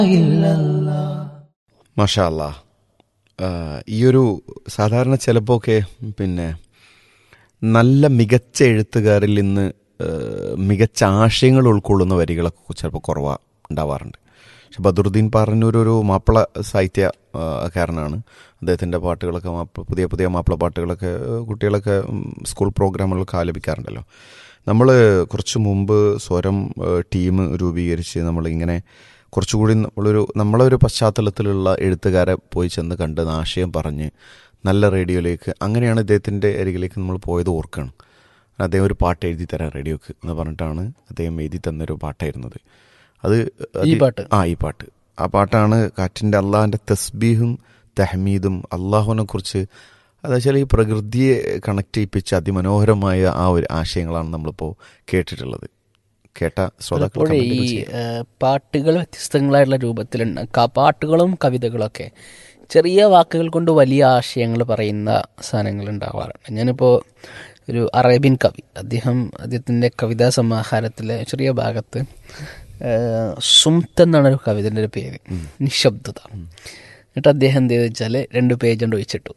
മാഷാ അല്ലാ ഈയൊരു സാധാരണ ചിലപ്പോഴൊക്കെ പിന്നെ നല്ല മികച്ച എഴുത്തുകാരിൽ നിന്ന് ആ, മികച്ച ആശയങ്ങൾ ഉൾക്കൊള്ളുന്ന വരികളൊക്കെ ചിലപ്പോൾ കുറവാ ഉണ്ടാവാറുണ്ട് പക്ഷെ ബദറുദ്ദീൻ പറഞ്ഞൂർ ഒരു മാപ്പിള സാഹിത്യ ആ, കാരനാണ് അദ്ദേഹത്തിൻ്റെ പാട്ടുകളൊക്കെ മാപ്പിള പുതിയ പുതിയ മാപ്പിള പാട്ടുകളൊക്കെ ആ, കുട്ടികളൊക്കെ ഉം, സ്കൂൾ പ്രോഗ്രാമുകളൊക്കെ ആലപിക്കാറുണ്ടല്ലോ നമ്മൾ കുറച്ച് മുമ്പ് സ്വരം ടീം രൂപീകരിച്ച് നമ്മളിങ്ങനെ കുറച്ചുകൂടി നമ്മളൊരു നമ്മളൊരു പശ്ചാത്തലത്തിലുള്ള എഴുത്തുകാരെ പോയി ചെന്ന് കണ്ട് ആശയം പറഞ്ഞ് നല്ല റേഡിയോയിലേക്ക് അങ്ങനെയാണ് ഇദ്ദേഹത്തിൻ്റെ അരികിലേക്ക് നമ്മൾ പോയത് ഓർക്കണം അദ്ദേഹം ഒരു പാട്ട് എഴുതി തരാം റേഡിയോക്ക് എന്ന് പറഞ്ഞിട്ടാണ് അദ്ദേഹം എഴുതി തന്നൊരു പാട്ടായിരുന്നത് അത് ഈ അത് പാട്ട് ആ ഈ പാട്ട് ആ പാട്ടാണ് കാറ്റിൻ്റെ അള്ളാഹിൻ്റെ തസ്ബീഹും തഹമീദും അള്ളാഹുവിനെ കുറിച്ച് അതെന്നുവെച്ചാൽ ഈ പ്രകൃതിയെ കണക്ട് ചെയ്യിപ്പിച്ച അതിമനോഹരമായ ആ ഒരു ആശയങ്ങളാണ് നമ്മളിപ്പോൾ കേട്ടിട്ടുള്ളത് കേട്ട ശ്രോതാക്കൾ പലപ്പോഴും ഈ comment ചെയ്യാം. ഏഹ്, പാട്ടുകൾ വ്യത്യസ്തങ്ങളായിട്ടുള്ള രൂപത്തിലുണ്ട് ക- പാട്ടുകളും കവിതകളൊക്കെ ചെറിയ വാക്കുകൾ കൊണ്ട് വലിയ ആശയങ്ങൾ പറയുന്ന സാധനങ്ങൾ ഉണ്ടാവാറുണ്ട് ഞാനിപ്പോൾ ഒരു അറേബ്യൻ കവി അദ്ദേഹം അദ്ദേഹത്തിൻ്റെ കവിതാ സമാഹാരത്തിലെ ചെറിയ ഭാഗത്ത് ഏഹ്, സുംത്ത് എന്നാണ് ഒരു കവിതൻ്റെ ഒരു പേര് നിശബ്ദത എന്നിട്ട് അദ്ദേഹം എന്ത് ചെയ്തു വെച്ചാൽ രണ്ട് പേജ് കൊണ്ട് ഒഴിച്ചിട്ടു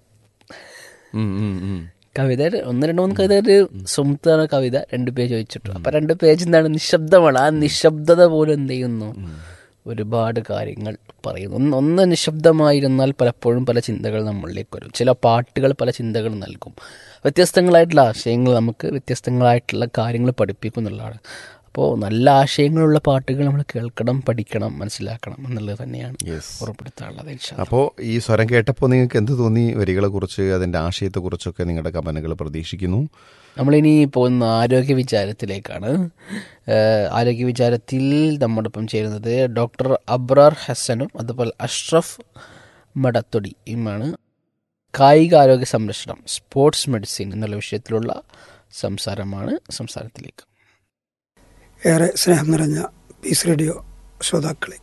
ഉം, ഉം, ഉം. കവിത ഒന്ന് രണ്ട് മൂന്ന് കവിത ഒരു സുമത്താണ് കവിത രണ്ട് പേജ് വെച്ചിട്ടു അപ്പൊ രണ്ട് പേജ് എന്താണ് നിശബ്ദമാണ് ആ നിശബ്ദത പോലും എന്ത് ചെയ്യുന്നു ഒരുപാട് കാര്യങ്ങൾ പറയുന്നു ഒന്ന് ഒന്ന് നിശബ്ദമായിരുന്നാൽ പലപ്പോഴും പല ചിന്തകൾ നമ്മളിലേക്ക് വരും ചില പാട്ടുകൾ പല ചിന്തകൾ നൽകും വ്യത്യസ്തങ്ങളായിട്ടുള്ള ആശയങ്ങൾ നമുക്ക് വ്യത്യസ്തങ്ങളായിട്ടുള്ള കാര്യങ്ങൾ പഠിപ്പിക്കും എന്നുള്ളതാണ് അപ്പോൾ നല്ല ആശയങ്ങളുള്ള പാട്ടുകൾ നമ്മൾ കേൾക്കണം പഠിക്കണം മനസ്സിലാക്കണം എന്നുള്ളത് തന്നെയാണ് Yes. ഉറപ്പെടുത്താനുള്ളത് ഇൻഷാ അപ്പോൾ ഈ സ്വരം കേട്ടപ്പോൾ നിങ്ങൾക്ക് എന്ത് തോന്നി വരികളെ കുറിച്ച് അതിന്റെ ആശയത്തെ കുറിച്ചൊക്കെ നിങ്ങളുടെ കമന്റുകൾ പ്രതീക്ഷിക്കുന്നു നമ്മളിനി പോകുന്ന ആരോഗ്യ വിചാരത്തിലേക്കാണ് ഏഹ് ആരോഗ്യ വിചാരത്തിൽ നമ്മോടൊപ്പം ചേരുന്നത് ഡോക്ടർ അബ്രാർ ഹസനും അതുപോലെ അഷ്റഫ് മടത്തൊടിയുമാണ് കായിക ആരോഗ്യ സംരക്ഷണം സ്പോർട്സ് മെഡിസിൻ എന്നുള്ള വിഷയത്തിലുള്ള സംസാരമാണ് സംസാരത്തിലേക്ക് ഏറെ സ്നേഹം നിറഞ്ഞ പീസ് റേഡിയോ ശ്രോതാക്കളെ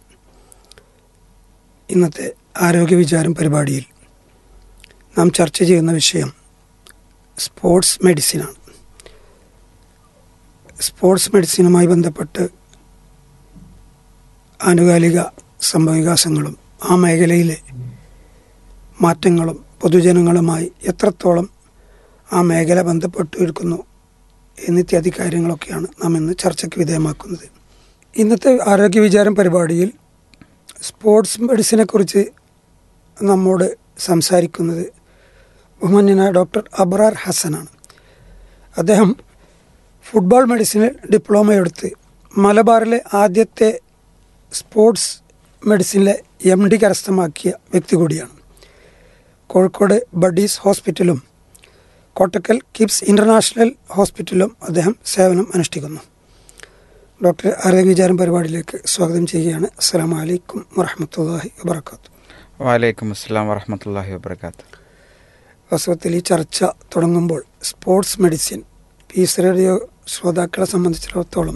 ഇന്നത്തെ ആരോഗ്യ വിചാരം പരിപാടിയിൽ നാം ചർച്ച ചെയ്യുന്ന വിഷയം സ്പോർട്സ് മെഡിസിനാണ് സ്പോർട്സ് മെഡിസിനുമായി ബന്ധപ്പെട്ട് ആനുകാലിക സംഭവവികാസങ്ങളും ആ മേഖലയിലെ മാറ്റങ്ങളും പൊതുജനങ്ങളുമായി എത്രത്തോളം ആ മേഖല ബന്ധപ്പെട്ടിരിക്കുന്നു എന്നിത്യാദി കാര്യങ്ങളൊക്കെയാണ് നാം ഇന്ന് ചർച്ചയ്ക്ക് വിധേയമാക്കുന്നത് ഇന്നത്തെ ആരോഗ്യ വിചാരം പരിപാടിയിൽ സ്പോർട്സ് മെഡിസിനെ കുറിച്ച് നമ്മോട് സംസാരിക്കുന്നത് ബഹുമാന്യനായ ഡോക്ടർ അബ്രാർ ഹസനാണ് അദ്ദേഹം ഫുട്ബോൾ മെഡിസിനിൽ ഡിപ്ലോമ എടുത്ത് മലബാറിലെ ആദ്യത്തെ സ്പോർട്സ് മെഡിസിനിലെ എം ഡി കരസ്ഥമാക്കിയ വ്യക്തി കൂടിയാണ് കോഴിക്കോട് ബഡീസ് ഹോസ്പിറ്റലും കോട്ടക്കൽ കിബ്സ് ഇൻ്റർനാഷണൽ ഹോസ്പിറ്റലിലും അദ്ദേഹം സേവനം അനുഷ്ഠിക്കുന്നു ഡോക്ടർ ആരോഗ്യ വിചാരം പരിപാടിയിലേക്ക് സ്വാഗതം ചെയ്യുകയാണ് അസ്സാം വലൈക്കും വറഹമത്തല്ലാഹി വാബർക്കാത്തു വലൈക്കും അസ്സാം വറഹമത്തല്ലാഹി വബർക്കാത്ത് വാസ്തവത്തിൽ ഈ ചർച്ച തുടങ്ങുമ്പോൾ സ്പോർട്സ് മെഡിസിൻ പീസ് റേഡിയോ ശ്രോതാക്കളെ സംബന്ധിച്ചിടത്തോളം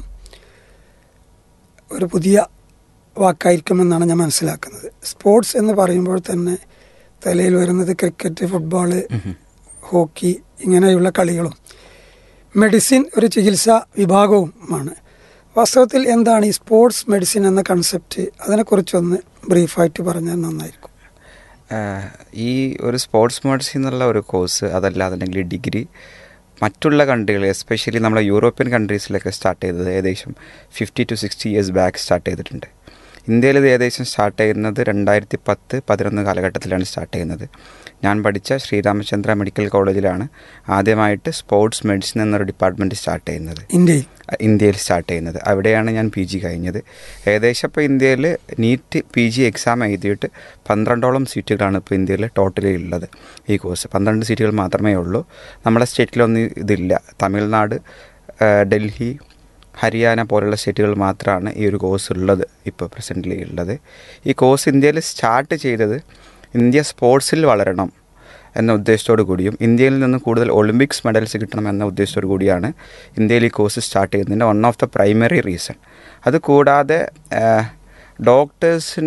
ഒരു പുതിയ വാക്കായിരിക്കുമെന്നാണ് ഞാൻ മനസ്സിലാക്കുന്നത് സ്പോർട്സ് എന്ന് പറയുമ്പോൾ തന്നെ തലയിൽ വരുന്നത് ക്രിക്കറ്റ് ഫുട്ബോള് ഹോക്കി ഇങ്ങനെയുള്ള കളികളും മെഡിസിൻ ഒരു ചികിത്സാ വിഭാഗവുമാണ് വാസ്തവത്തിൽ എന്താണ് ഈ സ്പോർട്സ് മെഡിസിൻ എന്ന കൺസെപ്റ്റ് അതിനെക്കുറിച്ചൊന്ന് ബ്രീഫായിട്ട് പറഞ്ഞാൽ നന്നായിരിക്കും ആഹ് ഈ ഒരു സ്പോർട്സ് മെഡിസിൻ എന്നുള്ള ഒരു കോഴ്സ് അതല്ലാന്നുണ്ടെങ്കിൽ ഡിഗ്രി മറ്റുള്ള കൺട്രികൾ എസ്പെഷ്യലി നമ്മളെ യൂറോപ്യൻ കൺട്രീസിലൊക്കെ സ്റ്റാർട്ട് ചെയ്തത് ഏകദേശം fifty to sixty years back start ചെയ്തിട്ടുണ്ട് ഇന്ത്യയിൽ ഇത് ഏകദേശം സ്റ്റാർട്ട് ചെയ്യുന്നത് രണ്ടായിരത്തി പത്ത് പതിനൊന്ന് കാലഘട്ടത്തിലാണ് സ്റ്റാർട്ട് ചെയ്യുന്നത് ഞാൻ പഠിച്ച ശ്രീരാമചന്ദ്ര മെഡിക്കൽ കോളേജിലാണ് ആദ്യമായിട്ട് സ്പോർട്സ് മെഡിസിൻ എന്നൊരു ഡിപ്പാർട്ട്മെൻറ്റ് സ്റ്റാർട്ട് ചെയ്യുന്നത് ഇന്ത്യയിൽ ഇന്ത്യയിൽ സ്റ്റാർട്ട് ചെയ്യുന്നത് അവിടെയാണ് ഞാൻ പി ജി കഴിഞ്ഞത് ഏകദേശം ഇപ്പോൾ ഇന്ത്യയിൽ നീറ്റ് പി ജി എക്സാം എഴുതിയിട്ട് പന്ത്രണ്ടോളം സീറ്റുകളാണ് ഇപ്പോൾ ഇന്ത്യയിൽ ടോട്ടലി ഉള്ളത് ഈ കോഴ്സ് പന്ത്രണ്ട് സീറ്റുകൾ മാത്രമേ ഉള്ളൂ നമ്മുടെ സ്റ്റേറ്റിലൊന്നും ഇതില്ല തമിഴ്നാട് ആ, ഡൽഹി ഹരിയാന പോലുള്ള സ്റ്റേറ്റുകൾ മാത്രമാണ് ഈ ഒരു കോഴ്സ് ഉള്ളത് ഇപ്പോൾ പ്രസൻ്റ്ലി ഉള്ളത് ഈ കോഴ്സ് ഇന്ത്യയിൽ സ്റ്റാർട്ട് ചെയ്തത് ഇന്ത്യ സ്പോർട്സിൽ വളരണം എന്ന ഉദ്ദേശത്തോടു കൂടിയും ഇന്ത്യയിൽ നിന്ന് കൂടുതൽ ഒളിമ്പിക്സ് മെഡൽസ് കിട്ടണം എന്ന ഉദ്ദേശത്തോടു കൂടിയാണ് ഇന്ത്യയിൽ ഈ കോഴ്സ് സ്റ്റാർട്ട് ചെയ്യുന്നതിൻ്റെ one of the primary reason അത് കൂടാതെ ഡോക്ടേഴ്സിന്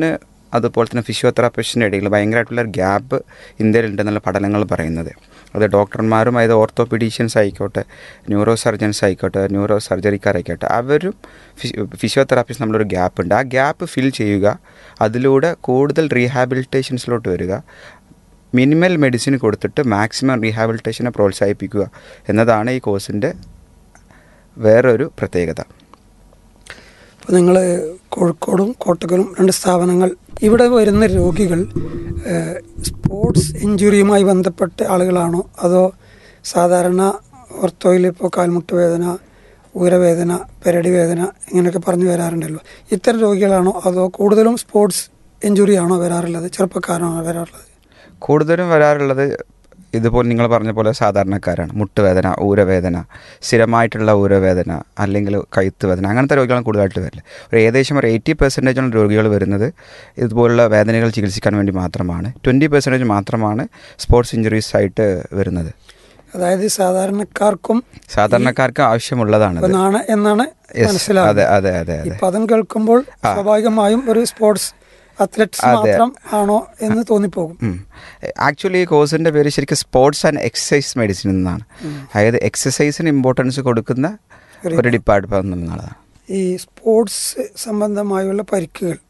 അതുപോലെ തന്നെ ഫിസിയോതെറാപ്പിസ്റ്റിൻ്റെ ഇടയിൽ ഭയങ്കരമായിട്ടുള്ള ഒരു ഗ്യാപ്പ് ഇന്ത്യയിലുണ്ടെന്നുള്ള പഠനങ്ങൾ പറയുന്നത് അത് ഡോക്ടർമാരും അതായത് ഓർത്തോപീഡീഷ്യൻസ് ആയിക്കോട്ടെ ന്യൂറോ സർജൻസ് ആയിക്കോട്ടെ ന്യൂറോ സർജറിക്കാരായിക്കോട്ടെ അവരും ഫിസിയോതെറാപ്പിസ്റ്റ് നമ്മളൊരു ഗ്യാപ്പ് ഉണ്ട് ആ ഗ്യാപ്പ് ഫിൽ ചെയ്യുക അതിലൂടെ കൂടുതൽ റീഹാബിലിറ്റേഷൻസിലോട്ട് വരിക മിനിമൽ മെഡിസിൻ കൊടുത്തിട്ട് മാക്സിമം റീഹാബിലിറ്റേഷനെ പ്രോത്സാഹിപ്പിക്കുക എന്നതാണ് ഈ കോഴ്സിൻ്റെ വേറൊരു പ്രത്യേകത അപ്പോൾ നിങ്ങൾ കോഴിക്കോടും കോട്ടക്കലും രണ്ട് സ്ഥാപനങ്ങൾ ഇവിടെ വരുന്ന രോഗികൾ ഏഹ്, സ്പോർട്സ് ഇഞ്ചുറിയുമായി ബന്ധപ്പെട്ട ആളുകളാണോ അതോ സാധാരണ ഓർത്തോയിൽ ഇപ്പോൾ കാൽമുട്ട് വേദന ഊരവേദന പെരടി വേദന ഇങ്ങനെയൊക്കെ പറഞ്ഞു വരാറുണ്ടല്ലോ ഇത്തരം രോഗികളാണോ അതോ കൂടുതലും സ്പോർട്സ് ഇഞ്ചുറി ആണോ വരാറുള്ളത് ചെറുപ്പക്കാരാണോ വരാറുള്ളത് കൂടുതലും വരാറുള്ളത് ഇതുപോലെ നിങ്ങൾ പറഞ്ഞ പോലെ സാധാരണക്കാരാണ് മുട്ടുവേദന ഊരവേദന സ്ഥിരമായിട്ടുള്ള ഊരവേദന അല്ലെങ്കിൽ കഴുത്ത് വേദന അങ്ങനത്തെ രോഗികളാണ് കൂടുതലായിട്ട് വരില്ല ഒരു ഏകദേശം ഒരു എയ്റ്റി പെർസെൻറ്റേജോളം രോഗികൾ വരുന്നത് ഇതുപോലുള്ള വേദനകൾ ചികിത്സിക്കാൻ വേണ്ടി മാത്രമാണ് ട്വൻറ്റി പെർസെൻറ്റേജ് മാത്രമാണ് സ്പോർട്സ് ഇഞ്ചുറീസ് ആയിട്ട് വരുന്നത് അതായത് സാധാരണക്കാർക്കും സാധാരണക്കാർക്ക് ആവശ്യമുള്ളതാണ് എന്നാണ് എന്നാണ് അതെ മനസ്സിലാവുന്നത് അതെ അതെ ഈ അതെ പദം കേൾക്കുമ്പോൾ സ്വാഭാവികമായും ഒരു സ്പോർട്സ് അത്ലറ്റ്സ് അതെ. മാത്രം ആണോ എന്ന് തോന്നിപ്പോകും ആക്ച്വലി ഈ കോഴ്സിൻ്റെ പേര് ശരിക്കും സ്പോർട്സ് ആൻഡ് എക്സസൈസ് മെഡിസിൻ എന്നാണ് അതായത് എക്സസൈസിന് ഇമ്പോർട്ടൻസ് കൊടുക്കുന്ന ഒരു ഡിപ്പാർട്ട്മെന്റ് എന്നുള്ളതാണ് ഈ സ്പോർട്സ് സംബന്ധമായുള്ള പരിക്കുകൾ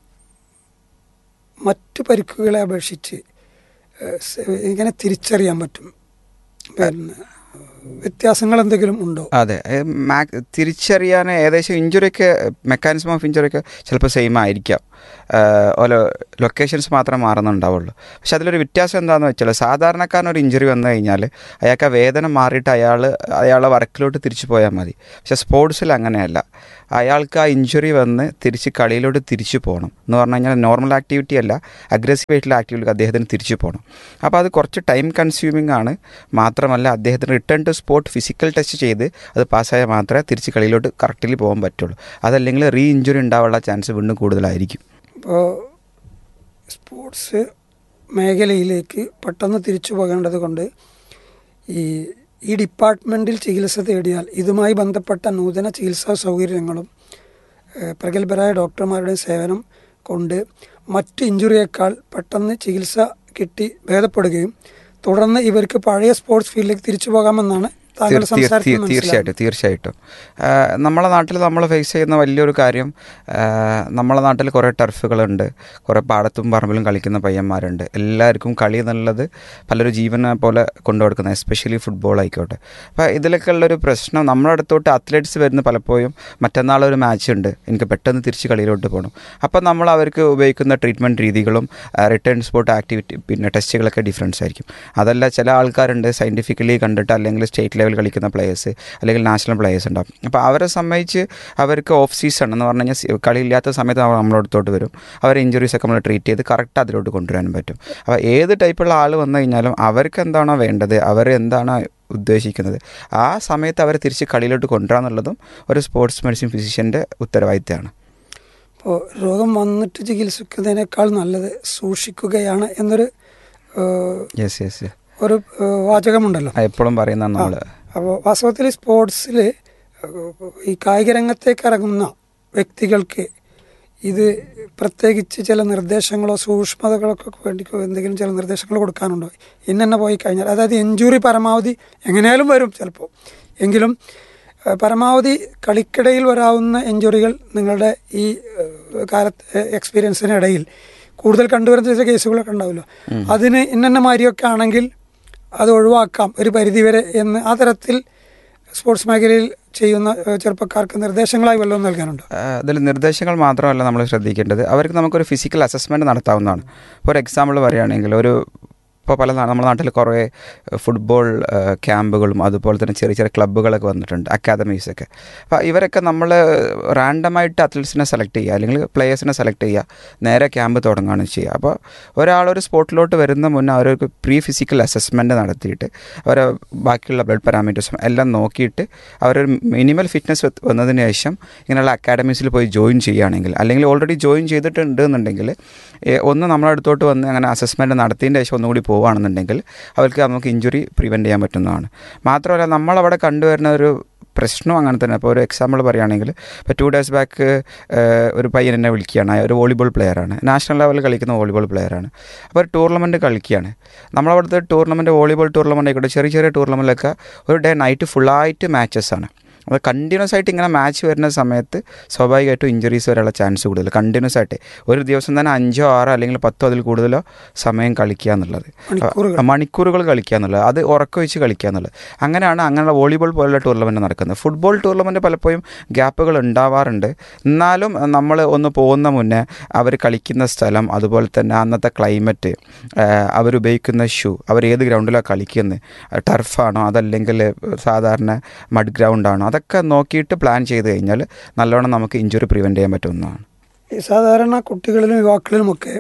മറ്റു പരിക്കുകളെ അപേക്ഷിച്ച് ഏഹ്, സ് ഇങ്ങനെ തിരിച്ചറിയാൻ പറ്റും പിന്നെ വ്യത്യാസങ്ങൾ എന്തെങ്കിലും ഉണ്ടോ അതെ ഏ, മാ- തിരിച്ചറിയാൻ ഏകദേശം ഇഞ്ചുറിയൊക്കെ മെക്കാനിസം ഓഫ് ഇഞ്ചുറിയൊക്കെ ചിലപ്പോൾ സെയിം ആയിരിക്കാം ഏഹ്, ഓരോ ലൊക്കേഷൻസ് മാത്രമേ മാറുന്നുണ്ടാവുള്ളൂ പക്ഷെ അതിലൊരു വ്യത്യാസം എന്താണെന്ന് വെച്ചാൽ സാധാരണക്കാരന് ഒരു ഇഞ്ചുറി വന്നു കഴിഞ്ഞാൽ അയാൾക്ക് ആ വേദന മാറിയിട്ട് അയാൾ അയാളെ വർക്കിലോട്ട് തിരിച്ചു പോയാൽ മതി പക്ഷെ സ്പോർട്സിൽ അങ്ങനെയല്ല അയാൾക്ക് ആ ഇഞ്ചുറി വന്ന് തിരിച്ച് കളിയിലോട്ട് തിരിച്ചു പോകണം എന്ന് പറഞ്ഞു കഴിഞ്ഞാൽ നോർമൽ ആക്ടിവിറ്റി അല്ല അഗ്രസീവ് ആയിട്ടുള്ള ആക്ടിവിറ്റി അദ്ദേഹത്തിന് തിരിച്ചു പോകണം അപ്പോൾ അത് കുറച്ച് ടൈം കൺസ്യൂമിംഗ് ആണ് മാത്രമല്ല അദ്ദേഹത്തിന് return to sport physical test ചെയ്ത് അത് പാസ്സായാൽ മാത്രമേ തിരിച്ച് കളിയിലോട്ട് കറക്റ്റിൽ പോകാൻ പറ്റുള്ളൂ അതല്ലെങ്കിൽ റീ ഇഞ്ചുറി ഉണ്ടാവാനുള്ള ചാൻസ് വീണ്ടും കൂടുതലായിരിക്കും ഇപ്പോൾ സ്പോർട്സ് മേഖലയിലേക്ക് പെട്ടെന്ന് തിരിച്ചു പോകേണ്ടത് കൊണ്ട് ഈ ഈ ഡിപ്പാർട്ട്മെൻറ്റിൽ ചികിത്സ തേടിയാൽ ഇതുമായി ബന്ധപ്പെട്ട നൂതന ചികിത്സാ സൗകര്യങ്ങളും ഏഹ്, പ്രഗത്ഭരായ ഡോക്ടർമാരുടെ സേവനം കൊണ്ട് മറ്റ് ഇഞ്ചുറിയേക്കാൾ പെട്ടെന്ന് ചികിത്സ കിട്ടി ഭേദപ്പെടുകയും തുടർന്ന് ഇവർക്ക് പഴയ സ്പോർട്സ് ഫീൽഡിലേക്ക് തിരിച്ചു പോകാമെന്നാണ് താങ്കളുടെ തീർ- തീർ- സംസാരത്തിൽ തീർ- തീർച്ചയായിട്ടും തീർച്ചയായിട്ടും ആ, നമ്മളെ നാട്ടിൽ നമ്മൾ ഫേസ് ചെയ്യുന്ന വലിയൊരു കാര്യം ആ, നമ്മളെ നാട്ടിൽ കുറേ ടർഫുകളുണ്ട് കുറേ പാടത്തും പറമ്പിലും കളിക്കുന്ന പയ്യന്മാരുണ്ട് എല്ലാവർക്കും കളി എന്നുള്ളത് പലരും ജീവനെ പോലെ കൊണ്ടുകൊടുക്കുന്നത് എസ്പെഷ്യലി ഫുട്ബോൾ ആയിക്കോട്ടെ അപ്പോൾ ഇതിലൊക്കെ ഉള്ളൊരു പ്രശ്നം നമ്മുടെ അടുത്തോട്ട് അത്ലറ്റ്സ് വരുന്ന പലപ്പോഴും മറ്റന്നാൾ ഒരു മാച്ച് ഉണ്ട് എനിക്ക് പെട്ടെന്ന് തിരിച്ച് കളിയിലോട്ട് പോകണം അപ്പോൾ നമ്മൾ അവർക്ക് ഉപയോഗിക്കുന്ന ട്രീറ്റ്മെൻറ്റ് രീതികളും റിട്ടേൺ സ്പോർട്ട് ആക്ടിവിറ്റി പിന്നെ ടെസ്റ്റുകളൊക്കെ ഡിഫറൻസ് ആയിരിക്കും അതല്ല ചില ആൾക്കാരുണ്ട് സയൻറ്റിഫിക്കലി കണ്ടിട്ട് അല്ലെങ്കിൽ സ്റ്റേറ്റ് ലെവൽ കളിക്കുന്ന പ്ലേയേഴ്സ് അല്ലെങ്കിൽ നാഷണൽ പ്ലേയേഴ്സ് ഉണ്ടാവും അപ്പോൾ അവരെ സംബന്ധിച്ച് അവർക്ക് ഓഫ് സീസൺ എന്ന് പറഞ്ഞു കഴിഞ്ഞാൽ സി- കളിയില്ലാത്ത സമയത്ത് അവർ നമ്മളെ അടുത്തോട്ട് വരും അവരെ ഇഞ്ചുറീസ് ഒക്കെ നമ്മൾ ട്രീറ്റ് ചെയ്ത് കറക്റ്റ് അതിലോട്ട് കൊണ്ടുവരാനും പറ്റും അപ്പോൾ ഏത് ടൈപ്പുള്ള ആൾ വന്നു കഴിഞ്ഞാലും അവർക്ക് എന്താണോ വേണ്ടത് അവർ എന്താണോ ഉദ്ദേശിക്കുന്നത് ആ സമയത്ത് അവരെ തിരിച്ച് കളിയിലോട്ട് കൊണ്ടുവരാന്നുള്ളതും ഒരു സ്പോർട്സ് മെഡിസിൻ ഫിസിഷ്യൻ്റെ ഉത്തരവാദിത്തമാണ് ഇപ്പോൾ രോഗം വന്നിട്ട് ചികിത്സിക്കുന്നതിനേക്കാൾ നല്ലത് സൂക്ഷിക്കുകയാണ് എന്നൊരു ഏഹ്, യെസ് യെസ് ഒരു ഏഹ്, വാചകമുണ്ടല്ലോ എപ്പോഴും പറയുന്ന നമ്മൾ അപ്പോൾ വാസ്തവത്തിൽ സ്പോർട്സിൽ ഈ കായിക രംഗത്തേക്ക് ഇറങ്ങുന്ന വ്യക്തികൾക്ക് ഇത് പ്രത്യേകിച്ച് ചില നിർദ്ദേശങ്ങളോ സൂക്ഷ്മതകളൊക്കെ വേണ്ടി എന്തെങ്കിലും ചില നിർദ്ദേശങ്ങൾ കൊടുക്കാനുണ്ടോ ഇന്നെ പോയി കഴിഞ്ഞാൽ അതായത് ഇഞ്ചുറി പരമാവധി എങ്ങനെയാലും വരും ചിലപ്പോൾ എങ്കിലും ഏഹ്, പരമാവധി കളിക്കിടയിൽ വരാവുന്ന ഇഞ്ചുറികൾ നിങ്ങളുടെ ഈ ഏഹ്, കാലത്ത് എക്സ്പീരിയൻസിനിടയിൽ കൂടുതൽ കണ്ടുവരുന്ന ചില കേസുകളൊക്കെ ഉണ്ടാവുമല്ലോ അതിന് ഇന്നെ മാതിരിയൊക്കെ ആണെങ്കിൽ അത് ഒഴിവാക്കാം ഒരു പരിധിവരെ എന്ന് ആ തരത്തിൽ സ്പോർട്സ് മേഖലയിൽ ചെയ്യുന്ന ഏഹ്, ചെറുപ്പക്കാർക്ക് നിർദ്ദേശങ്ങളായി വല്ലതും നൽകാനുണ്ടോ അതിൽ നിർദ്ദേശങ്ങൾ മാത്രമല്ല നമ്മൾ ശ്രദ്ധിക്കേണ്ടത് അവർക്ക് നമുക്കൊരു ഫിസിക്കൽ അസസ്മെൻറ്റ് നടത്താവുന്നതാണ് ഇപ്പോൾ ഒരു എക്സാമ്പിൾ പറയുകയാണെങ്കിൽ ഒരു ഇപ്പോൾ പല നാ- നമ്മുടെ നാട്ടിൽ കുറേ ഫുട്ബോൾ ക്യാമ്പുകളും അതുപോലെ തന്നെ ചെറിയ ചെറിയ ക്ലബ്ബുകളൊക്കെ വന്നിട്ടുണ്ട് അക്കാദമീസൊക്കെ അപ്പോൾ ഇവരൊക്കെ നമ്മൾ റാൻഡമായിട്ട് അത്ലറ്റ്സിനെ സെലക്ട് ചെയ്യുക അല്ലെങ്കിൽ പ്ലേയേഴ്സിനെ സെലക്ട് ചെയ്യുക നേരെ ക്യാമ്പ് തുടങ്ങുകയാണ് ചെയ്യുക അപ്പോൾ ഒരാളൊരു സ്പോർട്ടിലോട്ട് വരുന്ന മുന്നേ അവർക്ക് പ്രീ ഫിസിക്കൽ അസസ്മെൻറ്റ് നടത്തിയിട്ട് അവരെ ബാക്കിയുള്ള ബ്ലഡ് പാരാമീറ്റേഴ്സും എല്ലാം നോക്കിയിട്ട് അവരൊരു മിനിമൽ ഫിറ്റ്നസ് വന്നതിന് ശേഷം ഇങ്ങനെയുള്ള അക്കാഡമീസിൽ പോയി ജോയിൻ ചെയ്യുകയാണെങ്കിൽ അല്ലെങ്കിൽ ഓൾറെഡി ജോയിൻ ചെയ്തിട്ടുണ്ട് എന്നുണ്ടെങ്കിൽ ഏ, ഒന്ന് നമ്മളെ അടുത്തോട്ട് വന്ന് അങ്ങനെ അസസ്മെൻറ്റ് നടത്തിയതിൻ്റെ ശേഷം ഒന്നുകൂടി പോവുകയാണെന്നുണ്ടെങ്കിൽ അവർക്ക് നമുക്ക് ഇഞ്ചുറി പ്രിവെൻറ്റ് ചെയ്യാൻ പറ്റുന്നതാണ് മാത്രമല്ല നമ്മളവിടെ കണ്ടുവരുന്ന ഒരു പ്രശ്നം അങ്ങനെ തന്നെ അപ്പോൾ ഒരു എക്സാമ്പിൾ പറയുകയാണെങ്കിൽ ഇപ്പോൾ ടു ഡേയ്സ് ബാക്ക് ഒരു പയ്യൻ എന്നെ വിളിക്കുകയാണ് അയാൾ ഒരു വോളിബോൾ പ്ലെയറാണ് നാഷണൽ ലെവലിൽ കളിക്കുന്ന വോളിബോൾ പ്ലെയറാണ് അപ്പോൾ ഒരു ടൂർണമെൻറ്റ് കളിക്കുകയാണ് നമ്മളവിടുത്തെ ടൂർണമെൻറ്റ് വോളിബോൾ ടൂർണമെൻറ്റ് ആയിക്കോട്ടെ ചെറിയ ചെറിയ ടൂർണമെൻറ്റിലൊക്കെ ഒരു ഡേ നൈറ്റ് ഫുള്ളായിട്ട് മാച്ചസ് ആണ് അപ്പോൾ കണ്ടിന്യൂസ് ആയിട്ട് ഇങ്ങനെ മാച്ച് വരുന്ന സമയത്ത് സ്വാഭാവികമായിട്ടും ഇഞ്ചുറീസ് വരാനുള്ള ചാൻസ് കൂടുതൽ കണ്ടിന്യൂസ് ആയിട്ട് ഒരു ദിവസം തന്നെ അഞ്ചോ ആറോ അല്ലെങ്കിൽ പത്തോ അതിൽ കൂടുതലോ സമയം കളിക്കുക എന്നുള്ളത് മണിക്കൂറുകൾ. ആ, മണിക്കൂറുകൾ കളിക്കുക എന്നുള്ളത് അത് ഉറക്കം വെച്ച് കളിക്കുക എന്നുള്ളത് അങ്ങനെയാണ് അങ്ങനെയുള്ള വോളിബോൾ പോലുള്ള ടൂർണമെൻറ്റ് നടക്കുന്നത് ഫുട്ബോൾ ടൂർണമെൻറ്റ് പലപ്പോഴും ഗ്യാപ്പുകൾ ഉണ്ടാവാറുണ്ട് എന്നാലും നമ്മൾ ഒന്ന് പോകുന്ന മുന്നേ അവർ കളിക്കുന്ന സ്ഥലം അതുപോലെ തന്നെ അന്നത്തെ ക്ലൈമറ്റ് അവരുപയോഗിക്കുന്ന ഷൂ അവർ ഏത് ഗ്രൗണ്ടിലാണ് കളിക്കുന്നത് ടർഫാണോ അതല്ലെങ്കിൽ സാധാരണ മഡ് ഗ്രൗണ്ടാണോ അതൊക്കെ നോക്കിയിട്ട് പ്ലാൻ ചെയ്ത് കഴിഞ്ഞാൽ നല്ലോണം നമുക്ക് ഇഞ്ചുറി പ്രിവെൻറ്റ് ചെയ്യാൻ പറ്റുന്നതാണ് ഈ സാധാരണ കുട്ടികളിലും യുവാക്കളിലുമൊക്കെ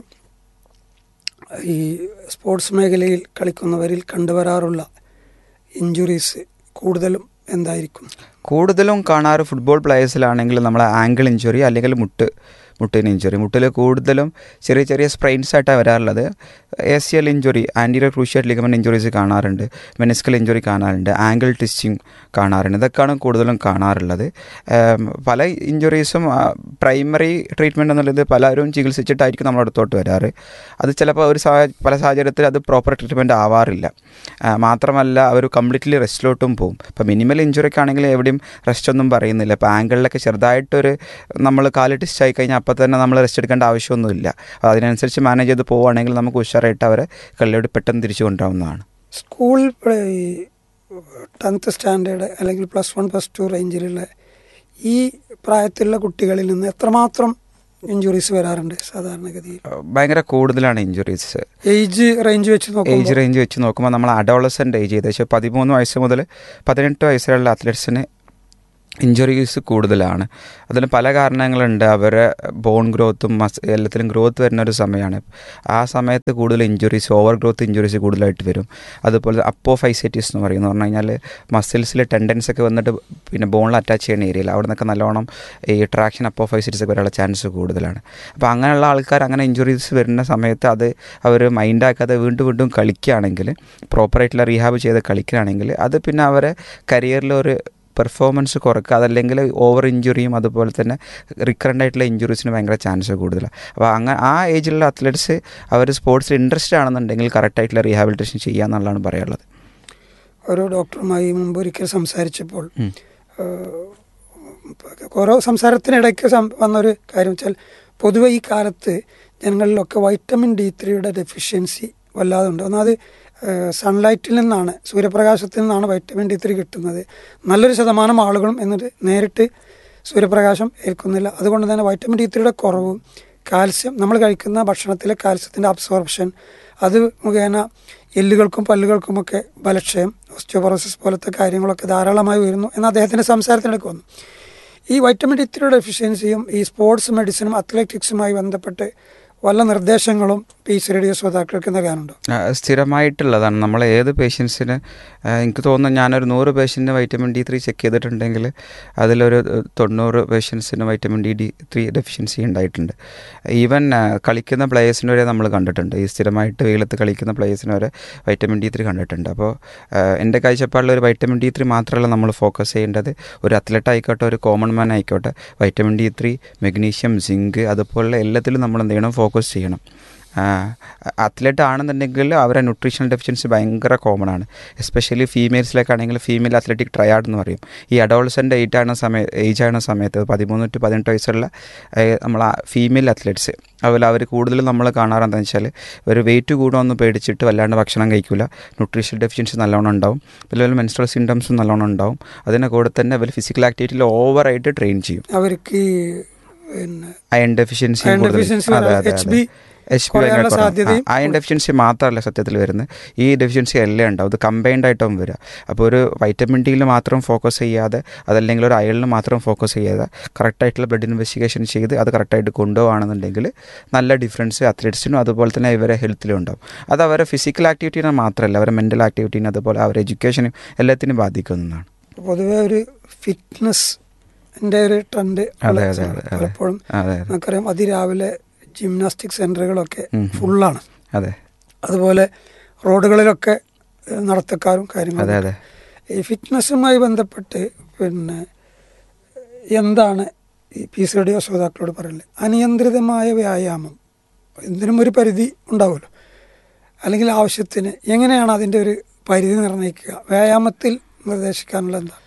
ഈ സ്പോർട്സ് മേഖലയിൽ കളിക്കുന്നവരിൽ കണ്ടുവരാറുള്ള ഇഞ്ചുറീസ് കൂടുതലും എന്തായിരിക്കും കൂടുതലും കാണാറ് ഫുട്ബോൾ പ്ലേയേഴ്സിലാണെങ്കിൽ നമ്മൾ ആംഗിൾ ഇഞ്ചുറി അല്ലെങ്കിൽ മുട്ട് മുട്ടിന് ഇഞ്ചുറി മുട്ടിൽ കൂടുതലും ചെറിയ ചെറിയ സ്പ്രെയിൻസ് ആയിട്ടാണ് വരാറുള്ളത് A C L injury anterior cruciate ligament injuries കാണാറുണ്ട് മെനിസ്കൽ ഇഞ്ചുറി കാണാറുണ്ട് ആംഗിൾ ട്വിസ്റ്റിംഗ് കാണാറുണ്ട് ഇതൊക്കെയാണ് കൂടുതലും കാണാറുള്ളത് ഏം, പല ഇഞ്ചുറീസും പ്രൈമറി ട്രീറ്റ്മെൻറ്റ് എന്നുള്ളത് പലരും ചികിത്സിച്ചിട്ടായിരിക്കും നമ്മുടെ അടുത്തോട്ട് വരാറ് അത് ചിലപ്പോൾ ഒരു സാ പല സാഹചര്യത്തിൽ അത് പ്രോപ്പർ ട്രീറ്റ്മെൻറ്റ് ആവാറില്ല ആ, മാത്രമല്ല അവർ കംപ്ലീറ്റ്ലി റെസ്റ്റിലോട്ടും പോകും ഇപ്പോൾ മിനിമൽ ഇഞ്ചുറിക്ക് ആണെങ്കിൽ എവിടെയും റെസ്റ്റ് ഒന്നും പറയുന്നില്ല ഇപ്പോൾ ആംഗിളിലൊക്കെ ചെറുതായിട്ടൊരു നമ്മൾ കാല് ടിസ്റ്റ് ആയി കഴിഞ്ഞാൽ അപ്പോൾ തന്നെ നമ്മൾ റെസ്റ്റ് എടുക്കേണ്ട ആവശ്യമൊന്നുമില്ല അപ്പോൾ അതിനനുസരിച്ച് മാനേജ് ചെയ്ത് പോവുകയാണെങ്കിൽ നമുക്ക് ഉഷാറായിട്ട് അവരെ കളിയോട് പെട്ടെന്ന് തിരിച്ചു കൊണ്ടുവരാവുന്നതാണ് സ്കൂൾ പ്ര- ഈ ടെൻത്ത് സ്റ്റാൻഡേർഡ് അല്ലെങ്കിൽ പ്ലസ് വൺ പ്ലസ് ടു റേഞ്ചിലുള്ള ഈ പ്രായത്തിലുള്ള കുട്ടികളിൽ നിന്ന് എത്രമാത്രം ഇഞ്ചുറീസ് വരാറുണ്ട് സാധാരണഗതിയിൽ ഭയങ്കര കൂടുതലാണ് ഇഞ്ചുറീസ് ഏജ് റേഞ്ച് വെച്ച് ഏജ് നോക്കുമ്പോൾ റേഞ്ച് വെച്ച് നോക്കുമ്പോൾ നമ്മൾ അഡോളസൻ്റ് ഏജ് ഏകദേശം പതിമൂന്ന് വയസ്സ് മുതൽ പതിനെട്ട് വയസ്സുള്ള അത്ലറ്റ്സിന് ഇഞ്ചുറീസ് കൂടുതലാണ് അതിന് പല കാരണങ്ങളുണ്ട് അവരെ ബോൺ ഗ്രോത്തും മസ് എല്ലാത്തിലും ഗ്രോത്ത് വരുന്ന ഒരു സമയമാണ് ആ സമയത്ത് കൂടുതൽ ഇഞ്ചുറീസ് ഓവർ ഗ്രോത്ത് ഇഞ്ചുറീസ് കൂടുതലായിട്ട് വരും അതുപോലെ അപ്പോഫൈസൈറ്റിസ് എന്ന് പറയുന്നത് പറഞ്ഞു കഴിഞ്ഞാൽ മസിൽസിൽ ടെൻഡൻസ് ഒക്കെ വന്നിട്ട് പിന്നെ ബോണിൽ അറ്റാച്ച് ചെയ്യുന്ന ഏരിയയിൽ അവിടെ നിന്നൊക്കെ നല്ലോണം ഈ ട്രാക്ഷൻ അപ്പോഫൈസൈറ്റിസ് ഒക്കെ വരാനുള്ള ചാൻസ് കൂടുതലാണ് അപ്പോൾ അങ്ങനെയുള്ള ആൾക്കാർ അങ്ങനെ ഇഞ്ചുറീസ് വരുന്ന സമയത്ത് അത് അവർ മൈൻഡാക്കാതെ വീണ്ടും വീണ്ടും കളിക്കുകയാണെങ്കിൽ പ്രോപ്പറായിട്ടുള്ള റീഹാബ് ചെയ്ത് കളിക്കുകയാണെങ്കിൽ അത് പിന്നെ അവരെ കരിയറിൽ ഒരു പെർഫോമൻസ് കുറക്കുക അതല്ലെങ്കിൽ ഓവർ ഇഞ്ചുറിയും അതുപോലെ തന്നെ റിക്കറൻ്റ് ആയിട്ടുള്ള ഇഞ്ചുറീസിന് ഭയങ്കര ചാൻസ് കൂടുതലാണ് അപ്പോൾ അങ്ങനെ ആ ഏജിലുള്ള അത്ലറ്റ്സ് അവർ സ്പോർട്സിൽ ഇൻട്രസ്റ്റ് ആണെന്നുണ്ടെങ്കിൽ കറക്റ്റായിട്ടുള്ള റീഹാബിലിറ്റേഷൻ ചെയ്യുക എന്നുള്ളതാണ് പറയാനുള്ളത് ഓരോ ഡോക്ടറുമായി മുമ്പ് ഒരിക്കൽ സംസാരിച്ചപ്പോൾ ഉം. ഏഹ്, ഓരോ സംസാരത്തിനിടയ്ക്ക് സം- വന്നൊരു കാര്യം വെച്ചാൽ പൊതുവെ ഈ കാലത്ത് ജനങ്ങളിലൊക്കെ വൈറ്റമിൻ ഡി ത്രീയുടെ ഡെഫിഷ്യൻസി വല്ലാതെ ഉണ്ട് ഒന്നാമത് സൺലൈറ്റിൽ നിന്നാണ് സൂര്യപ്രകാശത്തിൽ നിന്നാണ് വൈറ്റമിൻ ഡി ത്രീ കിട്ടുന്നത് നല്ലൊരു ശതമാനം ആളുകളും എന്നിട്ട് നേരിട്ട് സൂര്യപ്രകാശം ഏൽക്കുന്നില്ല അതുകൊണ്ട് തന്നെ വൈറ്റമിൻ ഡി ത്രീയുടെ കുറവും കാൽസ്യം നമ്മൾ കഴിക്കുന്ന ഭക്ഷണത്തിലെ കാൽസ്യത്തിൻ്റെ അബ്സോർപ്ഷൻ അത് മുഖേന എല്ലുകൾക്കും പല്ലുകൾക്കുമൊക്കെ ബലക്ഷയം ഓസ്റ്റിയോപൊറോസിസ് പോലത്തെ കാര്യങ്ങളൊക്കെ ധാരാളമായി വരുന്നു എന്ന് അദ്ദേഹത്തിൻ്റെ സംസാരത്തിനിടയ്ക്ക് വന്നു ഈ വൈറ്റമിൻ ഡി ത്രീയുടെ ഡെഫിഷ്യൻസിയും ഈ സ്പോർട്സ് മെഡിസിനും അത്ലറ്റിക്സുമായി ബന്ധപ്പെട്ട് വല്ല നിർദ്ദേശങ്ങളും പി സി റേഡിയോ ശ്രോതാക്കൾക്ക് നൽകാനുണ്ടോ ആ, സ്ഥിരമായിട്ടുള്ളതാണ് നമ്മൾ ഏത് പേഷ്യൻസിന് എനിക്ക് തോന്നുന്നു ഞാനൊരു നൂറ് പേഷ്യൻറ്റിന് വൈറ്റമിൻ ഡി ത്രീ ചെക്ക് ചെയ്തിട്ടുണ്ടെങ്കിൽ അതിലൊരു ഏഹ്, തൊണ്ണൂറ് പേഷ്യൻസിന് vitamin D D three deficiency ഉണ്ടായിട്ടുണ്ട് ഈവൻ ആ, കളിക്കുന്ന പ്ലേയേഴ്സിന് വരെ നമ്മൾ കണ്ടിട്ടുണ്ട് ഈ സ്ഥിരമായിട്ട് വെയിലത്ത് കളിക്കുന്ന പ്ലേയേഴ്സിന് വരെ വൈറ്റമിൻ ഡി ത്രീ കണ്ടിട്ടുണ്ട് അപ്പോൾ എൻ്റെ കാഴ്ചപ്പാടിൽ ഒരു വൈറ്റമിൻ ഡി ത്രീ മാത്രമല്ല നമ്മൾ ഫോക്കസ് ചെയ്യേണ്ടത് ഒരു അത്ലറ്റ് ആയിക്കോട്ടെ ഒരു കോമൺ മാൻ ആയിക്കോട്ടെ vitamin D three magnesium zinc അതുപോലുള്ള എല്ലാത്തിലും നമ്മൾ എന്ത് ചെയ്യണം ഫോക്കസ് ചെയ്യണം അത്ലറ്റ് ആണെന്നുണ്ടെങ്കിൽ അവരെ ന്യൂട്രീഷണൽ ഡെഫിഷ്യൻസി ഭയങ്കര കോമൺ ആണ് എസ്പെഷ്യലി ഫീമെയിൽസിലേക്കാണെങ്കിൽ ഫീമെയിൽ അത്ലറ്റിക് ട്രയാഡ് എന്ന് പറയും ഈ അഡോൾസൻ്റ് ഏജ് ആണ് സമയ ഏജ് ആണ് സമയത്ത് പതിമൂന്ന് ടു പതിനെട്ട് വയസ്സുള്ള നമ്മൾ ഫീമെയിൽ അത്ലറ്റ്സ് അതുപോലെ അവർ കൂടുതലും നമ്മൾ കാണാറെന്താണെന്ന് വെച്ചാൽ ഒരു വെയിറ്റ് കൂടുമെന്ന് പേടിച്ചിട്ട് വല്ലാണ്ട് ഭക്ഷണം കഴിക്കില്ല ന്യൂട്രീഷൻ ഡെഫിഷ്യൻസി നല്ലോണം ഉണ്ടാവും അതുപോലെ മെൻസ്ട്രൽ സിംറ്റംസും നല്ലോണം ഉണ്ടാവും അതിനെ കൂടെ തന്നെ അവർ ഫിസിക്കൽ ആക്ടിവിറ്റിയിൽ ഓവറായിട്ട് ട്രെയിൻ ചെയ്യും അവർക്ക് ഈ പിന്നെ അയൺ ഡെഫിഷ്യൻസി Iron deficiency വരാം. HB കുറയാനുള്ള സാധ്യതയും അയൺ ഡെഫിഷ്യൻസി മാത്രമല്ല സത്യത്തിൽ വരുന്നത് ഈ ഡെഫിഷ്യൻസി എല്ലാം ഉണ്ടാവും ഇത് കമ്പൈൻഡ് ആയിട്ടും വരിക അപ്പോൾ ഒരു വൈറ്റമിൻ ഡിയിൽ മാത്രം ഫോക്കസ് ചെയ്യാതെ അതല്ലെങ്കിൽ ഒരു അയണിൽ മാത്രം ഫോക്കസ് ചെയ്യാതെ കറക്റ്റായിട്ടുള്ള ബ്ലഡ് ഇൻവെസ്റ്റിഗേഷൻ ചെയ്ത് അത് കറക്റ്റായിട്ട് കൊണ്ടുപോകുകയാണെന്നുണ്ടെങ്കിൽ നല്ല ഡിഫറൻസ് അത്ലറ്റ്സിനും അതുപോലെ തന്നെ ഇവരെ ഹെൽത്തിലും ഉണ്ടാവും അത് അവരെ ഫിസിക്കൽ ആക്ടിവിറ്റീനെ മാത്രമല്ല അവരെ മെൻ്റൽ ആക്ടിവിറ്റീനെ അതുപോലെ അവരെ എഡ്യൂക്കേഷനും എല്ലാത്തിനും ബാധിക്കുന്നതാണ് പൊതുവെ ഒരു ഫിറ്റ്നസ് ഒരു ട്രെൻഡ് അതെ, അതെ, അതെ, അതെ. പലപ്പോഴും അതെ അതെ നമുക്കറിയാം അതിരാവിലെ ജിംനാസ്റ്റിക് സെന്ററുകളൊക്കെ ഉം. ഫുള്ളാണ് അതെ അതുപോലെ റോഡുകളിലൊക്കെ ഏഹ്, നടത്തക്കാരും അതെ കാര്യങ്ങളും അതെ ഈ ഫിറ്റ്നസ്സുമായി ബന്ധപ്പെട്ട് പിന്നെ എന്താണ് ഈ പി സി ഡി ശ്രോതാക്കളോട് പറയല് അനിയന്ത്രിതമായ വ്യായാമം എന്തിനും ഒരു പരിധി ഉണ്ടാവുമല്ലോ അല്ലെങ്കിൽ ആവശ്യത്തിന് എങ്ങനെയാണ് അതിൻ്റെ ഒരു പരിധി നിർണ്ണയിക്കുക വ്യായാമത്തിൽ നിർദ്ദേശിക്കാനുള്ള എന്താ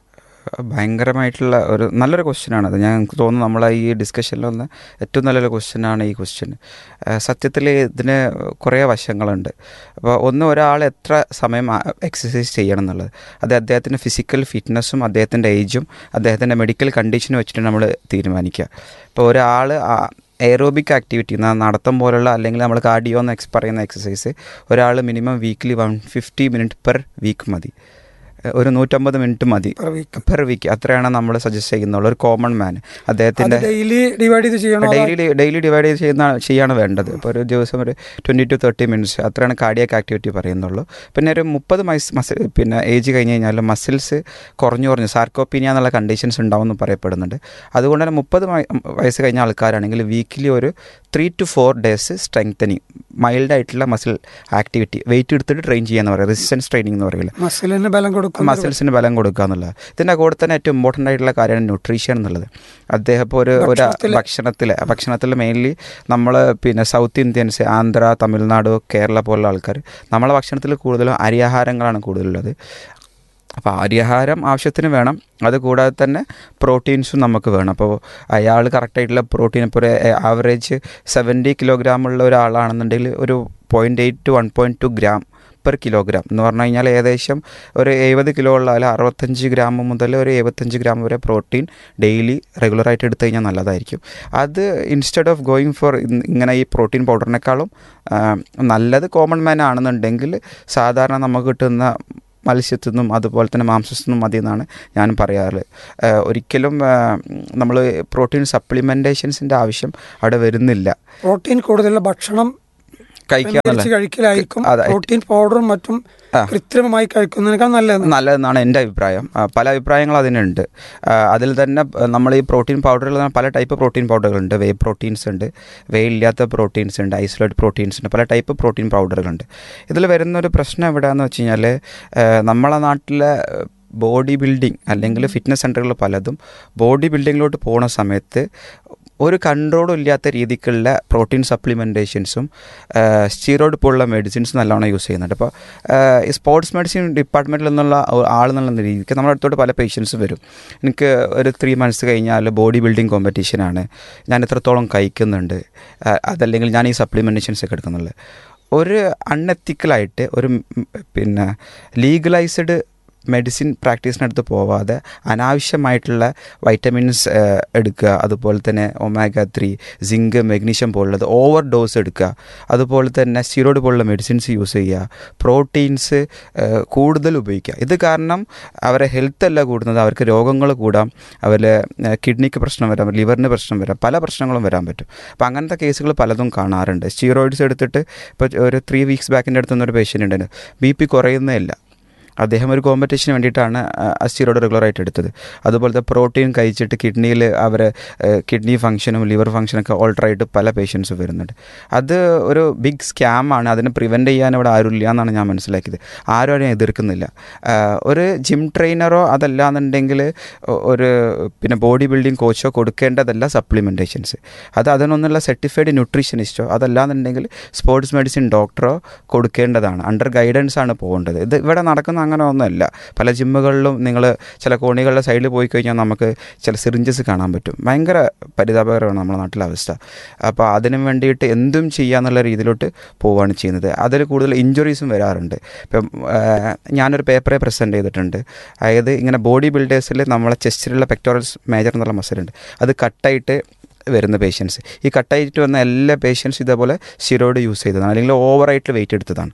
ഭയങ്കരമായിട്ടുള്ള ഒരു നല്ലൊരു ക്വസ്റ്റ്യനാണ് അത് ഞാൻ എനിക്ക് തോന്നുന്നു നമ്മളെ ഈ ഡിസ്കഷനിലൊന്ന് ഏറ്റവും നല്ലൊരു ക്വസ്റ്റ്യനാണ് ഈ ക്വസ്റ്റ്യൻ സത്യത്തിൽ ഇതിന് കുറേ വശങ്ങളുണ്ട് അപ്പോൾ ഒന്ന് ഒരാൾ എത്ര സമയം എക്സസൈസ് ചെയ്യണം എന്നുള്ളത് അത് അദ്ദേഹത്തിൻ്റെ ഫിസിക്കൽ ഫിറ്റ്നസ്സും അദ്ദേഹത്തിൻ്റെ ഏജും അദ്ദേഹത്തിൻ്റെ മെഡിക്കൽ കണ്ടീഷനും വെച്ചിട്ട് നമ്മൾ തീരുമാനിക്കുക ഇപ്പോൾ ഒരാൾ എയറോബിക് ആക്ടിവിറ്റി നടത്തം പോലുള്ള അല്ലെങ്കിൽ നമ്മൾ കാർഡിയോ എന്ന് എക്സ് പറയുന്ന എക്സസൈസ് ഒരാൾ minimum weekly one fifty minute per week മതി ഒരു നൂറ്റമ്പത് മിനിറ്റ് മതി Per week. പെർ വീക്ക് അത്രയാണ് നമ്മൾ സജസ്റ്റ് ചെയ്യുന്നുള്ളൂ ഒരു കോമൺ മാൻ അദ്ദേഹത്തിൻ്റെ ഡെയിലി ഡിവൈഡ് ചെയ്ത് ചെയ്യണോ അതോ ഡെയിലി ഡെയിലി ഡിവൈഡ് ചെയ്ത് ചെയ്യുന്ന ചെയ്യാണ് വേണ്ടത് ഇപ്പോൾ ഒരു ദിവസം ഒരു ട്വൻറ്റി ടു തേർട്ടി മിനിറ്റ്സ് അത്രയാണ് കാർഡിയക് ആക്ടിവിറ്റി പറയുന്നുള്ളൂ പിന്നെ ഒരു മുപ്പത് മൈസ് മസിൽ പിന്നെ ഏജ് കഴിഞ്ഞ് കഴിഞ്ഞാൽ മസിൽസ് കുറഞ്ഞു കുറഞ്ഞു സാർക്കോപ്പീനിയ എന്നുള്ള കണ്ടീഷൻസ് ഉണ്ടാവും എന്ന് പറയപ്പെടുന്നുണ്ട് അതുകൊണ്ട് തന്നെ മുപ്പത് വയസ്സ് കഴിഞ്ഞ ആൾക്കാരാണെങ്കിൽ വീക്കിലി ഒരു three to four days strengthening mild ആയിട്ടുള്ള മസിൽ ആക്ടിവിറ്റി വെയിറ്റ് എടുത്തിട്ട് ട്രെയിൻ ചെയ്യാന്ന് പറയുക റെസിസ്റ്റൻസ് ട്രെയിനിങ് എന്ന് പറയുന്നത് മസിലിന് ബലം കൊടുക്കും മസിൽസിന് ബലം കൊടുക്കുക എന്നുള്ളത് ഇതിൻ്റെ കൂടെ തന്നെ ഏറ്റവും ഇമ്പോർട്ടൻ്റ് ആയിട്ടുള്ള കാര്യമാണ് ന്യൂട്രീഷൻ എന്നുള്ളത് അദ്ദേഹം ഇപ്പോൾ ഒരു ഒരു ഭക്ഷണത്തില്- ഭക്ഷണത്തിൽ ഭക്ഷണത്തിൽ മെയിൻലി നമ്മൾ പിന്നെ സൗത്ത് ഇന്ത്യൻസ് ആന്ധ്ര തമിഴ്നാട് കേരള പോലുള്ള ആൾക്കാർ നമ്മളെ ഭക്ഷണത്തിൽ കൂടുതലും അരിയാഹാരങ്ങളാണ് കൂടുതലുള്ളത് അപ്പോൾ അരിയാഹാരം ആവശ്യത്തിന് വേണം അത് കൂടാതെ തന്നെ പ്രോട്ടീൻസും നമുക്ക് വേണം അപ്പോൾ അയാൾ കറക്റ്റായിട്ടുള്ള പ്രോട്ടീൻ ഇപ്പോൾ ഒരു ആവറേജ് സെവൻറ്റി കിലോഗ്രാം ഉള്ള ഒരാളാണെന്നുണ്ടെങ്കിൽ ഒരു point eight to one point two gram per kilogram എന്ന് പറഞ്ഞു കഴിഞ്ഞാൽ ഏകദേശം ഒരു എഴുപത് കിലോ ഉള്ള അല്ല അറുപത്തഞ്ച് ഗ്രാം മുതൽ ഒരു എഴുപത്തഞ്ച് ഗ്രാം വരെ പ്രോട്ടീൻ ഡെയിലി റെഗുലറായിട്ട് എടുത്തു കഴിഞ്ഞാൽ നല്ലതായിരിക്കും അത് ഇൻസ്റ്റെഡ് ഓഫ് ഗോയിങ് ഫോർ ഇങ്ങനെ ഈ പ്രോട്ടീൻ പൗഡറിനേക്കാളും ആ, നല്ലത് കോമൺ മാൻ ആണെന്നുണ്ടെങ്കിൽ സാധാരണ നമുക്ക് കിട്ടുന്ന മത്സ്യത്തിൽ നിന്നും അതുപോലെ തന്നെ മാംസത്തിൽ നിന്നും മതി എന്നാണ് ഞാൻ പറയാറ് ആ, ഒരിക്കലും നമ്മൾ പ്രോട്ടീൻ സപ്ലിമെൻറ്റേഷൻസിൻ്റെ ആവശ്യം അവിടെ വരുന്നില്ല പ്രോട്ടീൻ കൂടുതലുള്ള ഭക്ഷണം കഴിക്കുക ക്രമീകരിച്ച് കഴിക്കലായിരിക്കും അതെ. പ്രോട്ടീൻ പൗഡറും മറ്റും ആ. കൃത്രിമമായി കഴിക്കുന്നതിനേക്കാൾ നല്ലത് നല്ലതെന്നാണ് എൻ്റെ അഭിപ്രായം ആ, പല അഭിപ്രായങ്ങൾ അതിനുണ്ട് ആ, അതിൽ തന്നെ ആ, നമ്മൾ ഈ പ്രോട്ടീൻ പൗഡറിൽ തന്നെ പല ടൈപ്പ് പ്രോട്ടീൻ പൗഡറുകളുണ്ട് വേ പ്രോട്ടീൻസ് ഉണ്ട് വേ ഇല്ലാത്ത പ്രോട്ടീൻസ് ഉണ്ട് ഐസൊലേറ്റ് പ്രോട്ടീൻസ് ഉണ്ട് പല ടൈപ്പ് പ്രോട്ടീൻ പൗഡറുകളുണ്ട് ഇതിൽ വരുന്നൊരു പ്രശ്നം എവിടെയാണെന്ന് വെച്ച് കഴിഞ്ഞാൽ നമ്മളെ നാട്ടിലെ ബോഡി ബിൽഡിംഗ് അല്ലെങ്കിൽ ഫിറ്റ്നസ് സെൻ്ററുകൾ പലതും ബോഡി ബിൽഡിങ്ങിലോട്ട് പോണ സമയത്ത് ഒരു കൺട്രോളും ഇല്ലാത്ത രീതിക്കുള്ള പ്രോട്ടീൻ സപ്ലിമെൻറ്റേഷൻസും സ്റ്റീറോയിഡ് പോലുള്ള മെഡിസിൻസും നല്ലോണം യൂസ് ചെയ്യുന്നുണ്ട് അപ്പോൾ ഈ സ്പോർട്സ് മെഡിസിൻ ഡിപ്പാർട്ട്മെൻറ്റിൽ നിന്നുള്ള ആളെന്നുള്ള രീതിക്ക് നമ്മുടെ അടുത്തോട്ട് പല പേഷ്യൻസ് വരും എനിക്ക് ഒരു ത്രീ മന്ത്സ് കഴിഞ്ഞാൽ ബോഡി ബിൽഡിംഗ് കോമ്പറ്റീഷനാണ് ഞാൻ എത്രത്തോളം കഴിക്കുന്നുണ്ട് ആ, അതല്ലെങ്കിൽ ഞാൻ ഈ സപ്ലിമെൻറ്റേഷൻസ് ഒക്കെ എടുക്കുന്നുള്ളത് ഒരു അൺഎത്തിക്കലായിട്ട് ഒരു ഉം, പിന്നെ ലീഗലൈസ്ഡ് മെഡിസിൻ പ്രാക്ടീസിനടുത്ത് പോവാതെ അനാവശ്യമായിട്ടുള്ള വൈറ്റമിൻസ് എടുക്കുക അതുപോലെ തന്നെ ഒമാഗ ത്രീ സിങ്ക് മെഗ്നീഷ്യം പോലുള്ളത് ഓവർ ഡോസ് എടുക്കുക അതുപോലെ തന്നെ സ്റ്റിറോയിഡ് പോലുള്ള മെഡിസിൻസ് യൂസ് ചെയ്യുക പ്രോട്ടീൻസ് കൂടുതൽ ഉപയോഗിക്കുക ഇത് കാരണം അവരെ ഹെൽത്ത് അല്ല കൂടുന്നത് അവർക്ക് രോഗങ്ങൾ കൂടാം അവരെ കിഡ്നിക്ക് പ്രശ്നം വരാം ലിവറിന് പ്രശ്നം വരാം പല പ്രശ്നങ്ങളും വരാൻ പറ്റും അപ്പോൾ അങ്ങനത്തെ കേസുകൾ പലതും കാണാറുണ്ട് സ്റ്റീറോയിഡ്സ് എടുത്തിട്ട് ഇപ്പോൾ ഒരു ത്രീ വീക്സ് ബാക്കിൻ്റെ അടുത്തുനിന്ന് ഒരു പേഷ്യൻ്റ് ഉണ്ടായിരുന്നു ബി പി കുറയുന്നേ ഇല്ല അദ്ദേഹം ഒരു കോമ്പറ്റീഷന് വേണ്ടിയിട്ടാണ് അസ്റ്റീറോയിഡ് റെഗുലറായിട്ട് എടുത്തത് അതുപോലത്തെ പ്രോട്ടീൻ കഴിച്ചിട്ട് കിഡ്നിയിൽ അവർ കിഡ്നി ഫംഗ്ഷനും ലിവർ ഫംഗ്ഷനൊക്കെ ഓൾട്ടറായിട്ട് പല പേഷ്യൻസും വരുന്നുണ്ട് അത് ഒരു ബിഗ് സ്കാമാണ് അതിനെ പ്രിവെൻറ്റ് ചെയ്യാൻ ഇവിടെ ആരുമില്ല എന്നാണ് ഞാൻ മനസ്സിലാക്കിയത് ആരും അതിനെ എതിർക്കുന്നില്ല ആ, ഒരു ജിം ട്രെയിനറോ അതല്ലാന്നുണ്ടെങ്കിൽ ഒരു പിന്നെ ബോഡി ബിൽഡിംഗ് കോച്ചോ കൊടുക്കേണ്ടതല്ല സപ്ലിമെൻറ്റേഷൻസ് അത് അതിനൊന്നുള്ള സർട്ടിഫൈഡ് ന്യൂട്രീഷനിസ്റ്റോ അതല്ലാന്നുണ്ടെങ്കിൽ സ്പോർട്സ് മെഡിസിൻ ഡോക്ടറോ കൊടുക്കേണ്ടതാണ് അണ്ടർ ഗൈഡൻസ് ആണ് പോകേണ്ടത് ഇത് ഇവിടെ നടക്കുന്ന അങ്ങനെ ഒന്നുമല്ല പല ജിമ്മുകളിലും നിങ്ങൾ ചില കോണികളുടെ സൈഡിൽ പോയി കഴിഞ്ഞാൽ നമുക്ക് ചില സിറിഞ്ചസ് കാണാൻ പറ്റും ഭയങ്കര പരിതാപകരമാണ് നമ്മുടെ നാട്ടിലെ അവസ്ഥ അപ്പോൾ അതിന് വേണ്ടിയിട്ട് എന്തും ചെയ്യാന്നുള്ള രീതിയിലോട്ട് പോവുകയാണ് ചെയ്യുന്നത് അതിൽ കൂടുതൽ ഇഞ്ചുറീസും വരാറുണ്ട് ഇപ്പം ആ, ഞാനൊരു പേപ്പറെ പ്രസൻറ്റ് ചെയ്തിട്ടുണ്ട് അതായത് ഇങ്ങനെ ബോഡി ബിൽഡേഴ്സിൽ നമ്മളെ ചെസ്റ്റിലുള്ള പെക്ടോറൽസ് മേജർ എന്നുള്ള മസിലുണ്ട് അത് കട്ടായിട്ട് വരുന്ന പേഷ്യൻസ് ഈ കട്ടായിട്ട് വന്ന എല്ലാ പേഷ്യൻസും ഇതേപോലെ സ്റ്റിറോയിഡ് യൂസ് ചെയ്തതാണ് അല്ലെങ്കിൽ ഓവറായിട്ട് വെയിറ്റ് എടുത്തതാണ്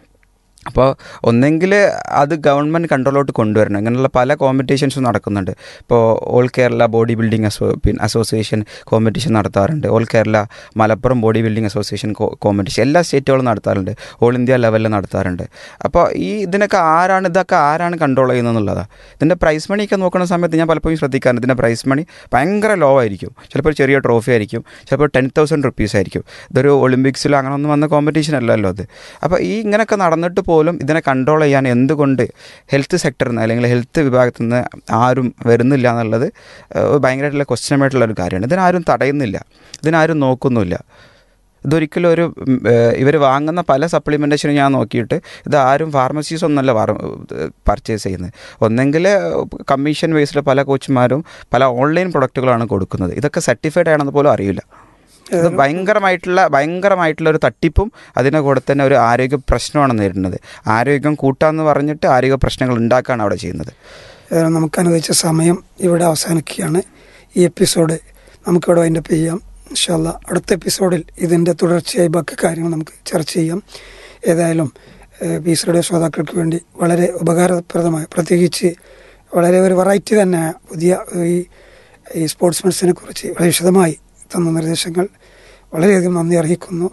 അപ്പോൾ ഒന്നെങ്കിൽ അത് ഗവൺമെൻറ് കൺട്രോളിലോട്ട് കൊണ്ടുവരണം ഇങ്ങനെയുള്ള പല കോമ്പറ്റീഷൻസും നടക്കുന്നുണ്ട് ഇപ്പോൾ ഓൾ കേരള ബോഡി ബിൽഡിംഗ് അസോ പിന്നെ അസോസിയേഷൻ കോമ്പറ്റീഷൻ നടത്താറുണ്ട് all Kerala Malappuram body building association competition എല്ലാ സ്റ്റേറ്റുകളും നടത്താറുണ്ട് ഓൾ ഇന്ത്യ ലെവലിൽ നടത്താറുണ്ട് അപ്പോൾ ഈ ഇതിനൊക്കെ ആരാണ് ഇതൊക്കെ ആരാണ് കൺട്രോൾ ചെയ്യുന്നതെന്നുള്ളതാണ് ഇതിൻ്റെ പ്രൈസ് മണിയൊക്കെ നോക്കുന്ന സമയത്ത് ഞാൻ പലപ്പോഴും ശ്രദ്ധിക്കാറുണ്ട് ഇതിൻ്റെ പ്രൈസ് മണി ഭയങ്കര ലോ ആയിരിക്കും ചിലപ്പോൾ ഒരു ചെറിയ ട്രോഫി ആയിരിക്കും ചിലപ്പോൾ ടെൻ തൗസൻഡ് റുപ്പീസ് ആയിരിക്കും ഇതൊരു ഒളിമ്പിക്സിലോ അങ്ങനെ ഒന്നും വന്ന കോമ്പറ്റീഷൻ അല്ലല്ലോ അത് അപ്പോൾ ഈ ഇങ്ങനെയൊക്കെ നടന്നിട്ട് പോലും ഇതിനെ കൺട്രോൾ ചെയ്യാൻ എന്തുകൊണ്ട് ഹെൽത്ത് സെക്ടറിൽ നിന്ന് അല്ലെങ്കിൽ ഹെൽത്ത് വിഭാഗത്തിൽ നിന്ന് ആരും വരുന്നില്ല എന്നുള്ളത് ഏഹ്, ഭയങ്കരമായിട്ടുള്ള ക്വസ്റ്റ്യനായിട്ടുള്ള ഒരു കാര്യമാണ് ഇതിനാരും തടയുന്നില്ല ഇതിനാരും നോക്കുന്നില്ല ഇതൊരിക്കലും ഒരു ഇവർ വാങ്ങുന്ന പല സപ്ലിമെൻറ്റേഷനും ഞാൻ നോക്കിയിട്ട് ഇത് ആരും ഫാർമസീസ് ഒന്നല്ല പർച്ചേസ് ചെയ്യുന്നത് ഒന്നെങ്കിൽ കമ്മീഷൻ ബേസ്ഡ് പല കോച്ചുമാരും പല ഓൺലൈൻ പ്രൊഡക്റ്റുകളാണ് കൊടുക്കുന്നത് ഇതൊക്കെ സർട്ടിഫൈഡ് ആണെന്ന് പോലും അറിയില്ല ഇത് ഭയങ്കരമായിട്ടുള്ള ഭയങ്കരമായിട്ടുള്ള ഒരു തട്ടിപ്പും അതിൻ്റെ കൂടെ തന്നെ ഒരു ആരോഗ്യ പ്രശ്നമാണ് നേരിടുന്നത് ആരോഗ്യം കൂട്ടാന്ന് പറഞ്ഞിട്ട് ആരോഗ്യ പ്രശ്നങ്ങൾ ഉണ്ടാക്കുകയാണ് അവിടെ ചെയ്യുന്നത് ഏതായാലും നമുക്ക് അനുവദിച്ച സമയം ഇവിടെ അവസാനിക്കുകയാണ് ഈ എപ്പിസോഡ് നമുക്കിവിടെ വൈൻഡപ്പ് ചെയ്യാം ഇൻഷാല്ല അടുത്ത എപ്പിസോഡിൽ ഇതിൻ്റെ തുടർച്ചയായി ബാക്കി കാര്യങ്ങൾ നമുക്ക് ചർച്ച ചെയ്യാം ഏതായാലും ബീസറുടെ ശ്രോതാക്കൾക്ക് വേണ്ടി വളരെ ഉപകാരപ്രദമായ പ്രത്യേകിച്ച് വളരെ ഒരു വെറൈറ്റി തന്നെ പുതിയ ഈ ഈ സ്പോർട്സ് മെഡിസിനെ കുറിച്ച് വളരെ വിശദമായി തന്ന നിർദ്ദേശങ്ങൾ വളരെയധികം നന്ദി അറിയിക്കുന്നു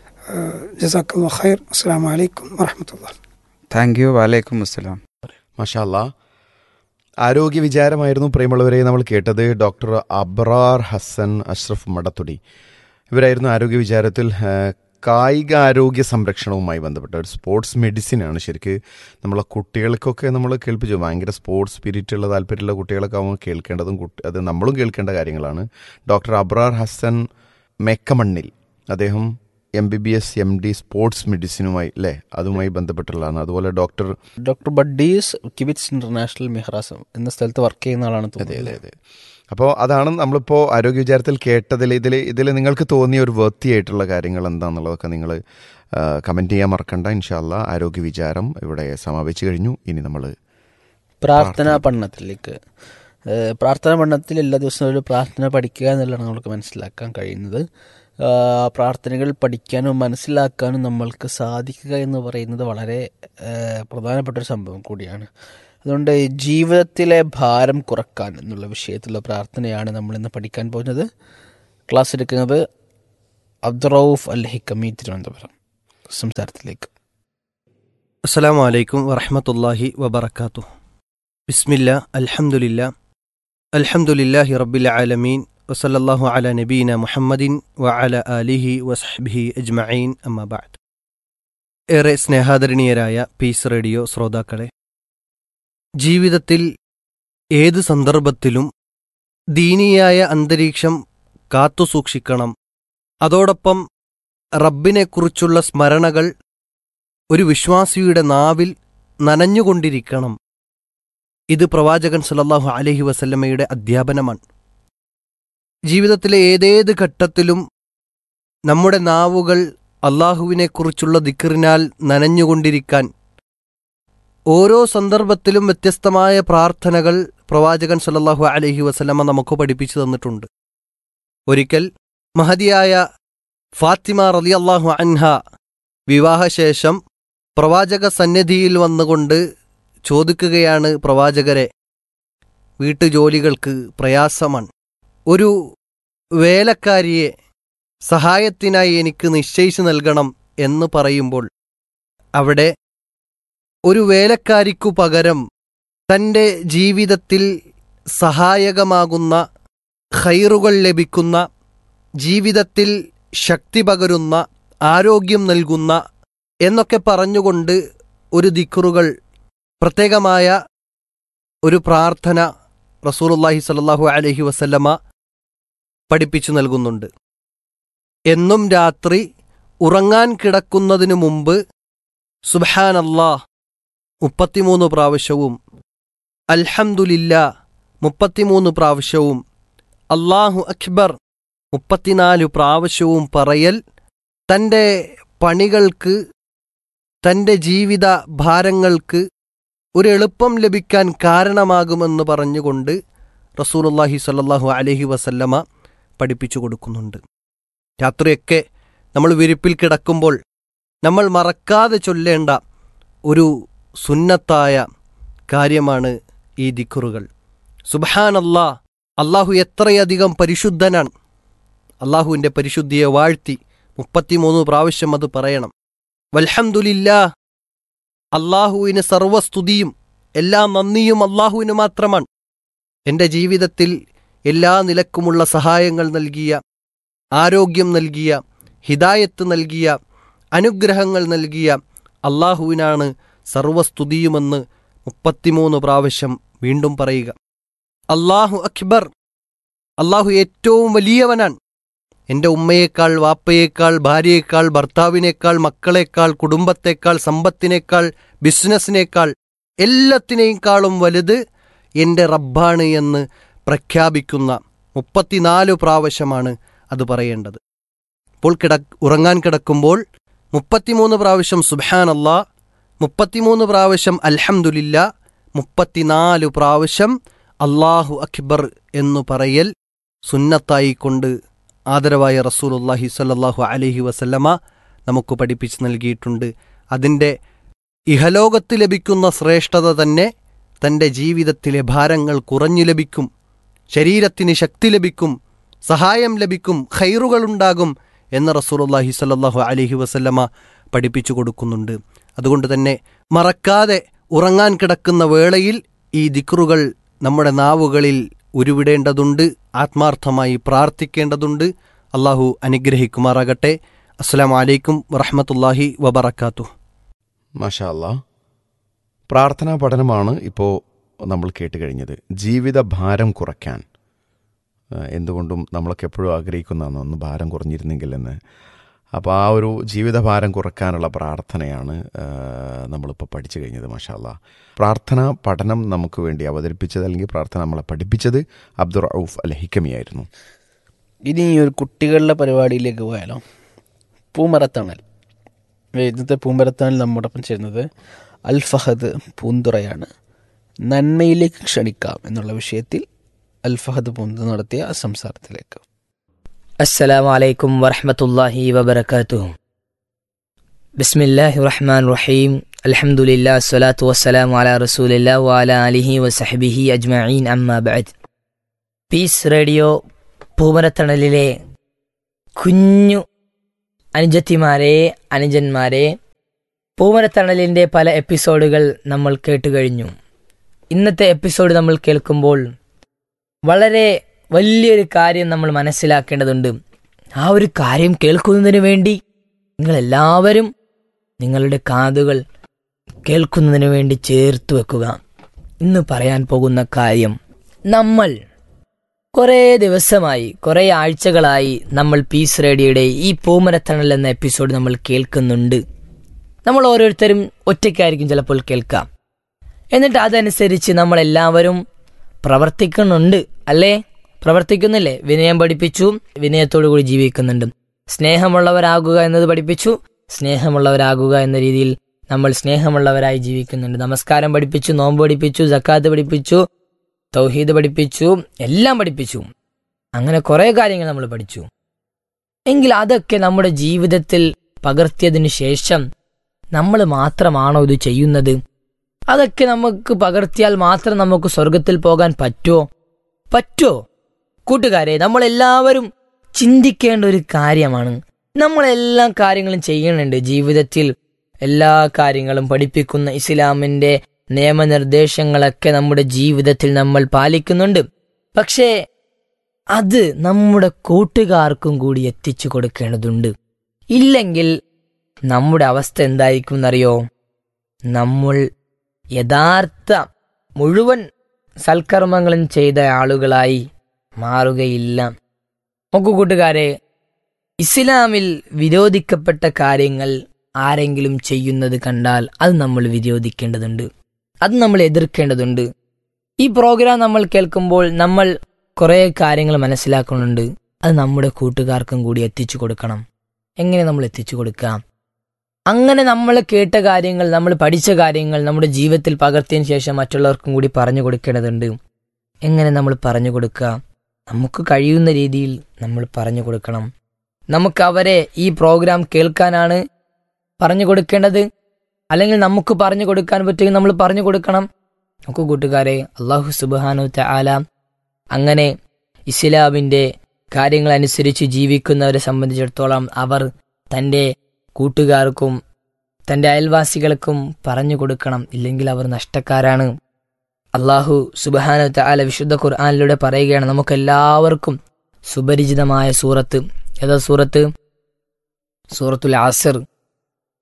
ജസാഖ് ഖൈർ അസ്സാം വലൈക്കും വാഹമത്തുള്ള താങ്ക് യു വലൈക്കും അസ്സലാം മഷാല്ല ആരോഗ്യ വിചാരമായിരുന്നു പ്രിയമുള്ളവരെ നമ്മൾ കേട്ടത് ഡോക്ടർ അബ്രാർ ഹസൻ അഷ്റഫ് മടത്തുടി ഇവരായിരുന്നു ആരോഗ്യ വിചാരത്തിൽ ആ, കായിക ആരോഗ്യ സംരക്ഷണവുമായി ബന്ധപ്പെട്ട ഒരു സ്പോർട്സ് മെഡിസിനാണ് ശരിക്ക് നമ്മളെ കുട്ടികൾക്കൊക്കെ നമ്മൾ കേൾപ്പിച്ചു ഭയങ്കര സ്പോർട്സ് സ്പിരിറ്റുള്ള താല്പര്യമുള്ള കുട്ടികളൊക്കെ ആവുമ്പോൾ കേൾക്കേണ്ടതും കുട്ടി അത് നമ്മളും കേൾക്കേണ്ട കാര്യങ്ങളാണ് ഡോക്ടർ അബ്രാർ ഹസൻ മെക്കമണ്ണിൽ അദ്ദേഹം M B B S M D sports മെഡിസിനുമായി അല്ലേ അതുമായി ബന്ധപ്പെട്ടുള്ളതാണ് അതുപോലെ ഡോക്ടർ ഡോക്ടർ ബഡ്ഡീസ് കിബിറ്റ്സ് ഇന്റർനാഷണൽ മെഹ്റാസ് എന്ന സ്ഥലത്ത് വർക്ക് ചെയ്യുന്ന ആളാണ് അതെ തോന്നുന്നത് അതെ അതെ അപ്പോൾ അതാണ് നമ്മളിപ്പോൾ ആരോഗ്യ വിചാരത്തിൽ കേട്ടതിൽ ഇതിൽ ഇതിൽ നിങ്ങൾക്ക് തോന്നിയ ഒരു വൃത്തിയായിട്ടുള്ള കാര്യങ്ങൾ എന്താണെന്നുള്ളതൊക്കെ നിങ്ങൾ കമൻറ്റ് ചെയ്യാൻ മറക്കണ്ട ഇൻഷാല്ല ആരോഗ്യ വിചാരം ഇവിടെ സമാപിച്ചു കഴിഞ്ഞു ഇനി നമ്മൾ പ്രാർത്ഥനാ പഠനത്തിലേക്ക് ഏഹ് പ്രാർത്ഥനാ പഠനത്തിൽ എല്ലാ ദിവസവും ഒരു പ്രാർത്ഥന പഠിക്കുക എന്നുള്ളതാണ് നമ്മൾക്ക് മനസ്സിലാക്കാൻ കഴിയുന്നത് ആഹ് പ്രാർത്ഥനകൾ പഠിക്കാനും മനസ്സിലാക്കാനും നമ്മൾക്ക് സാധിക്കുക എന്ന് പറയുന്നത് വളരെ ഏഹ് പ്രധാനപ്പെട്ട ഒരു സംഭവം കൂടിയാണ് അതുകൊണ്ട് ജീവിതത്തിലെ ഭാരം കുറക്കാൻ എന്നുള്ള വിഷയത്തിലുള്ള പ്രാർത്ഥനയാണ് നമ്മൾ ഇന്ന് പഠിക്കാൻ പോകുന്നത് ക്ലാസ് എടുക്കുന്നത് അബ്ദുറൌഫ് അൽ ഹിക്കമി തിരുവനന്തപുരം സംസാരത്തിലേക്ക് അസ്സലാം വലൈക്കും വറഹമത്തല്ലാഹി വബർക്കാത്തു ബിസ്മില്ല അൽഹംദുലില്ല അൽഹംദുലില്ലാഹി റബ്ബിൽ ആലമീൻ വസല്ലല്ലാഹു അല നബീന മുഹമ്മദിൻ വ അല ആലിഹി വസഹ്ബിഹി അജ്മഈൻ അമ്മബാദ് ഏറെ സ്നേഹാദരണീയരായ പീസ് റേഡിയോ ശ്രോതാക്കളെ ജീവിതത്തിൽ ഏത് സന്ദർഭത്തിലും ദീനീയായ അന്തരീക്ഷം കാത്തുസൂക്ഷിക്കണം അതോടൊപ്പം റബ്ബിനെക്കുറിച്ചുള്ള സ്മരണകൾ ഒരു വിശ്വാസിയുടെ നാവിൽ നനഞ്ഞുകൊണ്ടിരിക്കണം ഇത് പ്രവാചകൻ സല്ലല്ലാഹു അലൈഹി വസല്ലമയുടെ അധ്യാപനമാണ് ജീവിതത്തിലെ ഏതേത് ഘട്ടത്തിലും നമ്മുടെ നാവുകൾ അള്ളാഹുവിനെക്കുറിച്ചുള്ള ദിക്റിനാൽ നനഞ്ഞുകൊണ്ടിരിക്കാൻ ഓരോ സന്ദർഭത്തിലും വ്യത്യസ്തമായ പ്രാർത്ഥനകൾ പ്രവാചകൻ സല്ലല്ലാഹു അലൈഹി വസല്ലമ നമുക്ക് പഠിപ്പിച്ചു തന്നിട്ടുണ്ട് ഒരിക്കൽ മഹതിയായ ഫാത്തിമ റളിയല്ലാഹു അൻഹ വിവാഹശേഷം പ്രവാചക സന്നിധിയിൽ വന്നുകൊണ്ട് ചോദിക്കുകയാണ് പ്രവാചകരെ വീട്ടുജോലികൾക്ക് പ്രയാസമാണ് ഒരു വേലക്കാരിയെ സഹായത്തിനായി എനിക്ക് നിശ്ചയിച്ചു നൽകണം എന്ന് പറയുമ്പോൾ അവിടെ ഒരു വേലക്കാരിക്കു പകരം തൻ്റെ ജീവിതത്തിൽ സഹായകമാകുന്ന ഖൈറുകൾ ലഭിക്കുന്ന ജീവിതത്തിൽ ശക്തി പകരുന്ന ആരോഗ്യം നൽകുന്ന എന്നൊക്കെ പറഞ്ഞുകൊണ്ട് ഒരു ദിക്റുകൾ പ്രത്യേകമായ ഒരു പ്രാർത്ഥന റസൂലുള്ളാഹി സ്വല്ലല്ലാഹു അലൈഹി വസല്ലമ പഠിപ്പിച്ചു നൽകുന്നുണ്ട് എന്നും രാത്രി ഉറങ്ങാൻ കിടക്കുന്നതിനു മുമ്പ് സുബ്ഹാനല്ലാ മുപ്പത്തിമൂന്ന് പ്രാവശ്യവും അൽഹംദുലില്ലാ മുപ്പത്തിമൂന്ന് പ്രാവശ്യവും അല്ലാഹു അക്ബർ മുപ്പത്തിനാല് പ്രാവശ്യവും പറയൽ തൻ്റെ പണികൾക്ക് തൻ്റെ ജീവിത ഭാരങ്ങൾക്ക് ഒരു എളുപ്പം ലഭിക്കാൻ കാരണമാകുമെന്ന് പറഞ്ഞുകൊണ്ട് റസൂലുള്ളാഹി സ്വല്ലല്ലാഹു അലൈഹി വസല്ലമ പഠിപ്പിച്ചു കൊടുക്കുന്നുണ്ട് രാത്രിയൊക്കെ നമ്മൾ വിരിപ്പിൽ കിടക്കുമ്പോൾ നമ്മൾ മറക്കാതെ ചൊല്ലേണ്ട ഒരു സുന്നത്തായ കാര്യമാണ് ഈ ദിക്കുറുകൾ സുബഹാനല്ലാ അള്ളാഹു എത്രയധികം പരിശുദ്ധനാണ് അള്ളാഹുവിൻ്റെ പരിശുദ്ധിയെ വാഴ്ത്തി മുപ്പത്തിമൂന്ന് പ്രാവശ്യം അത് പറയണം വൽഹംദുലില്ലാ അള്ളാഹുവിന് സർവസ്തുതിയും എല്ലാ നന്ദിയും അള്ളാഹുവിന് മാത്രമാണ് എൻ്റെ ജീവിതത്തിൽ എല്ലാ നിലക്കുമുള്ള സഹായങ്ങൾ നൽകിയ ആരോഗ്യം നൽകിയ ഹിദായത്ത് നൽകിയ അനുഗ്രഹങ്ങൾ നൽകിയ അള്ളാഹുവിനാണ് സർവസ്തുതിയുമെന്ന് മുപ്പത്തിമൂന്ന് പ്രാവശ്യം വീണ്ടും പറയുക അള്ളാഹു അക്ബർ അള്ളാഹു ഏറ്റവും വലിയവനാണ് എൻ്റെ ഉമ്മയേക്കാൾ വാപ്പയേക്കാൾ ഭാര്യയേക്കാൾ ഭർത്താവിനേക്കാൾ മക്കളേക്കാൾ കുടുംബത്തേക്കാൾ സമ്പത്തിനേക്കാൾ ബിസിനസ്സിനേക്കാൾ എല്ലാത്തിനേക്കാളും വലുത് എൻ്റെ റബ്ബാണ് എന്ന് പ്രഖ്യാപിക്കുന്ന മുപ്പത്തിനാല് പ്രാവശ്യമാണ് അത് പറയേണ്ടത് അപ്പോൾ കിട ഉറങ്ങാൻ കിടക്കുമ്പോൾ മുപ്പത്തിമൂന്ന് പ്രാവശ്യം സുബാൻ അല്ലാ മുപ്പത്തിമൂന്ന് പ്രാവശ്യം അൽഹംദുലില്ല മുപ്പത്തിനാല് പ്രാവശ്യം അള്ളാഹു അക്ബർ എന്നു പറയൽ സുന്നത്തായി കൊണ്ട് ആദരവായ റസൂലുല്ലാഹി സ്വല്ലല്ലാഹു അലൈഹി വസല്ലമ നമുക്ക് പഠിപ്പിച്ച് നൽകിയിട്ടുണ്ട് അതിൻ്റെ ഇഹലോകത്ത് ലഭിക്കുന്ന ശ്രേഷ്ഠത തന്നെ തൻ്റെ ജീവിതത്തിലെ ഭാരങ്ങൾ കുറഞ്ഞു ലഭിക്കും ശരീരത്തിന് ശക്തി ലഭിക്കും സഹായം ലഭിക്കും ഖൈറുകളുണ്ടാകും എന്ന് റസൂലുല്ലാഹി സ്വല്ലല്ലാഹു അലൈഹി വസല്ലമ പഠിപ്പിച്ചു കൊടുക്കുന്നുണ്ട് അതുകൊണ്ട് തന്നെ മറക്കാതെ ഉറങ്ങാൻ കിടക്കുന്ന വേളയിൽ ഈ ദിക്റുകൾ നമ്മുടെ നാവുകളിൽ ഉരുവിടേണ്ടതുണ്ട് ആത്മാർത്ഥമായി പ്രാർത്ഥിക്കേണ്ടതുണ്ട് അള്ളാഹു അനുഗ്രഹിക്കുമാറാകട്ടെ അസ്സലാമു അലൈക്കും വറഹമത്തല്ലാഹി വബറക്കാത്തു മാഷാ അല്ലാ പ്രാർത്ഥനാ പഠനമാണ് ഇപ്പോൾ നമ്മൾ കേട്ട് കഴിഞ്ഞത് ജീവിത ഭാരം കുറയ്ക്കാൻ ആ, എന്തുകൊണ്ടും നമ്മളൊക്കെ എപ്പോഴും ആഗ്രഹിക്കുന്നതാണ് ഒന്ന് ഭാരം കുറഞ്ഞിരുന്നെങ്കിൽ എന്ന് അപ്പോൾ ആ ഒരു ജീവിതഭാരം കുറയ്ക്കാനുള്ള പ്രാർത്ഥനയാണ് ആ, നമ്മളിപ്പോൾ പഠിച്ചു കഴിഞ്ഞത് മാഷാ അല്ലാ പ്രാർത്ഥനാ പഠനം നമുക്ക് വേണ്ടി അവതരിപ്പിച്ചത് അല്ലെങ്കിൽ പ്രാർത്ഥന നമ്മളെ പഠിപ്പിച്ചത് അബ്ദുൾ റൌഫ് അൽ ഹിക്കമിയായിരുന്നു ഇനി ഈ ഒരു കുട്ടികളുടെ പരിപാടിയിലേക്ക് പോയാലോ പൂമരത്തണൽ ഇന്നത്തെ പൂമരത്തണൽ നമ്മോടൊപ്പം ചേരുന്നത് അൽ ഫഹദ് പൂന്തുറയാണ് നന്മയിലേക്ക് ക്ഷണിക്കാം എന്നുള്ള വിഷയത്തിൽ അൽ ഫഹദ് പൂന്തുറ നടത്തിയ സംസാരത്തിലേക്ക് السلام عليكم ورحمة الله وبركاته بسم الله الرحمن الرحيم الحمد لله الصلاة والسلام على رسول الله وعلى آله وصحبه أجمعين أما بعد പീസ് റേഡിയോ പൂമരത്തണലിലെ കുഞ്ഞു അനുജത്തിമാരെ അനുജന്മാരെ പൂമരത്തണലിൻ്റെ പല എപ്പിസോഡുകൾ നമ്മൾ കേട്ടുകഴിഞ്ഞു ഇന്നത്തെ എപ്പിസോഡ് നമ്മൾ കേൾക്കുമ്പോൾ വളരെ വലിയൊരു കാര്യം നമ്മൾ മനസ്സിലാക്കേണ്ടതുണ്ട് ആ ഒരു കാര്യം കേൾക്കുന്നതിന് വേണ്ടി നിങ്ങളെല്ലാവരും നിങ്ങളുടെ കാതുകൾ കേൾക്കുന്നതിന് വേണ്ടി ചേർത്ത് വെക്കുക ഇന്ന് പറയാൻ പോകുന്ന കാര്യം നമ്മൾ കുറേ ദിവസമായി കുറേ ആഴ്ചകളായി നമ്മൾ പീസ് റേഡിയോയുടെ ഈ പൂമരത്തണൽ എന്ന എപ്പിസോഡ് നമ്മൾ കേൾക്കുന്നുണ്ട് നമ്മൾ ഓരോരുത്തരും ഒറ്റയ്ക്കായിരിക്കും ചിലപ്പോൾ കേൾക്കാം എന്നിട്ട് അതനുസരിച്ച് നമ്മളെല്ലാവരും പ്രവർത്തിക്കുന്നുണ്ട് അല്ലേ പ്രവർത്തിക്കുന്നില്ലേ വിനയം പഠിപ്പിച്ചു വിനയത്തോടു കൂടി ജീവിക്കുന്നുണ്ട് സ്നേഹമുള്ളവരാകുക എന്നത് പഠിപ്പിച്ചു സ്നേഹമുള്ളവരാകുക എന്ന രീതിയിൽ നമ്മൾ സ്നേഹമുള്ളവരായി ജീവിക്കുന്നുണ്ട് നമസ്കാരം പഠിപ്പിച്ചു നോമ്പ് പഠിപ്പിച്ചു ജക്കാത്ത് പഠിപ്പിച്ചു തൗഹീദ് പഠിപ്പിച്ചു എല്ലാം പഠിപ്പിച്ചു അങ്ങനെ കുറെ കാര്യങ്ങൾ നമ്മൾ പഠിച്ചു എങ്കിൽ അതൊക്കെ നമ്മുടെ ജീവിതത്തിൽ പകർത്തിയതിനു ശേഷം നമ്മൾ മാത്രമാണോ ഇത് ചെയ്യുന്നത് അതൊക്കെ നമുക്ക് പകർത്തിയാൽ മാത്രം നമുക്ക് സ്വർഗത്തിൽ പോകാൻ പറ്റുമോ പറ്റുമോ കൂട്ടുകാരെ നമ്മളെല്ലാവരും ചിന്തിക്കേണ്ട ഒരു കാര്യമാണ് നമ്മളെല്ലാ കാര്യങ്ങളും ചെയ്യുന്നുണ്ട് ജീവിതത്തിൽ എല്ലാ കാര്യങ്ങളും പഠിപ്പിക്കുന്ന ഇസ്ലാമിന്റെ നിയമനിർദ്ദേശങ്ങളൊക്കെ നമ്മുടെ ജീവിതത്തിൽ നമ്മൾ പാലിക്കുന്നുണ്ട് പക്ഷേ അത് നമ്മുടെ കൂട്ടുകാർക്കും കൂടി എത്തിച്ചു കൊടുക്കേണ്ടതുണ്ട് ഇല്ലെങ്കിൽ നമ്മുടെ അവസ്ഥ എന്തായിരിക്കും എന്നറിയോ നമ്മൾ യഥാർത്ഥ മുഴുവൻ സൽക്കർമ്മങ്ങളും ചെയ്ത ആളുകളായി മാറുകയില്ല നോക്കൂ കൂട്ടുകാരെ ഇസ്ലാമിൽ വിരോധിക്കപ്പെട്ട കാര്യങ്ങൾ ആരെങ്കിലും ചെയ്യുന്നത് കണ്ടാൽ അത് നമ്മൾ വിരോധിക്കേണ്ടതുണ്ട് അത് നമ്മൾ എതിർക്കേണ്ടതുണ്ട് ഈ പ്രോഗ്രാം നമ്മൾ കേൾക്കുമ്പോൾ നമ്മൾ കുറേ കാര്യങ്ങൾ മനസ്സിലാക്കുന്നുണ്ട് അത് നമ്മുടെ കൂട്ടുകാർക്കും കൂടി എത്തിച്ചു കൊടുക്കണം എങ്ങനെ നമ്മൾ എത്തിച്ചു കൊടുക്കാം അങ്ങനെ നമ്മൾ കേട്ട കാര്യങ്ങൾ നമ്മൾ പഠിച്ച കാര്യങ്ങൾ നമ്മുടെ ജീവിതത്തിൽ പകർത്തിയതിനു ശേഷം മറ്റുള്ളവർക്കും കൂടി പറഞ്ഞു കൊടുക്കേണ്ടതുണ്ട് എങ്ങനെ നമ്മൾ പറഞ്ഞു കൊടുക്കുക നമുക്ക് കഴിയുന്ന രീതിയിൽ നമ്മൾ പറഞ്ഞു കൊടുക്കണം നമുക്ക് അവരെ ഈ പ്രോഗ്രാം കേൾക്കാനാണ് പറഞ്ഞു കൊടുക്കേണ്ടത് അല്ലെങ്കിൽ നമുക്ക് പറഞ്ഞു കൊടുക്കാൻ പറ്റുമെങ്കിൽ നമ്മൾ പറഞ്ഞു കൊടുക്കണം നമുക്ക് കൂട്ടുകാരെ അള്ളാഹു സുബാനു ആല അങ്ങനെ ഇസ്ലാമിൻ്റെ കാര്യങ്ങൾ അനുസരിച്ച് ജീവിക്കുന്നവരെ സംബന്ധിച്ചിടത്തോളം അവർ തൻ്റെ കൂട്ടുകാർക്കും തൻ്റെ അയൽവാസികൾക്കും പറഞ്ഞു കൊടുക്കണം ഇല്ലെങ്കിൽ അവർ നഷ്ടക്കാരാണ് അള്ളാഹു സുബാനു ആല വിശുദ്ധ ഖുർആാനിലൂടെ പറയുകയാണ് നമുക്കെല്ലാവർക്കും സുപരിചിതമായ സൂറത്ത് ഏതാ സൂറത്ത് സൂറത്തുൽ ആസിർ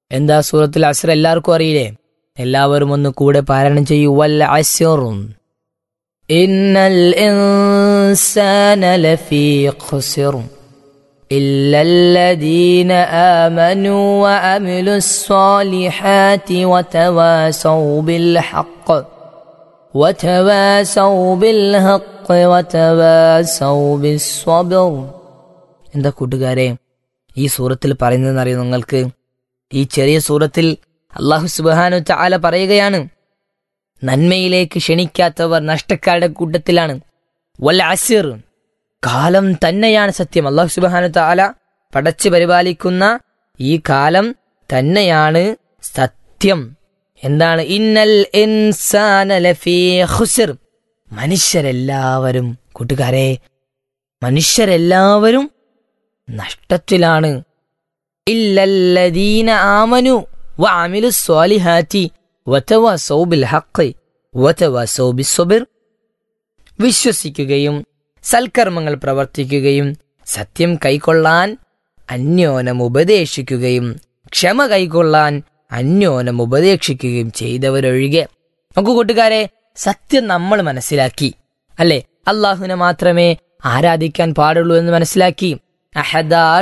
എന്താ സൂറത്തുൽ അസ്ർ എല്ലാവർക്കും അറിയില്ലേ എല്ലാവരും ഒന്ന് കൂടെ പാരായണം ചെയ്യൂ വൽ അസ്റും ഇന്നൽ ഇൻസാന ലഫീ ഖുസ്ർ إلا الذين آمنوا وعملوا الصالحات وتواصوا بالحق وتواصوا بالحق وتواصوا بالصبر എന്താ കൂട്ടുകാരെ ഈ സൂറത്തിൽ പറയുന്നതെന്നറിയോ നിങ്ങൾക്ക് ഈ ചെറിയ സൂറത്തിൽ അള്ളാഹു സുബാനു ചാല പറയുകയാണ് നന്മയിലേക്ക് ക്ഷണിക്കാത്തവർ നഷ്ടക്കാരുടെ കൂട്ടത്തിലാണ് വൽ അസിർ കാലം തന്നെയാണ് സത്യം അള്ളാഹു സുബാനു താല പടച്ചു പരിപാലിക്കുന്ന ഈ കാലം തന്നെയാണ് സത്യം എന്താണ് ഇന്നൽ ഇൻസാന ലഫീ ഖുസ്ർ മനുഷ്യരെല്ലാവരും കൂട്ടുകാരെ മനുഷ്യരെല്ലാവരും നഷ്ടത്തിലാണ് ഇല്ലല്ലദീന ആമനു വഅമിലു സ്വാലിഹാത്തി വതവാസൗ ബിൽ ഹഖ് വതവാസൗ ബിസ്സബ്ർ വിശ്വസിക്കുകയും സൽക്കർമ്മങ്ങൾ പ്രവർത്തിക്കുകയും സത്യം കൈക്കൊള്ളാൻ അന്യോനം ഉപദേശിക്കുകയും ക്ഷമ കൈക്കൊള്ളാൻ അന്യോനം ഉപദേശിക്കുകയും ചെയ്തവരൊഴികെ നമുക്ക് കൂട്ടുകാരെ സത്യം നമ്മൾ മനസ്സിലാക്കി അല്ലെ അള്ളാഹുവിനെ മാത്രമേ ആരാധിക്കാൻ പാടുള്ളൂ എന്ന് മനസ്സിലാക്കി അഹദാ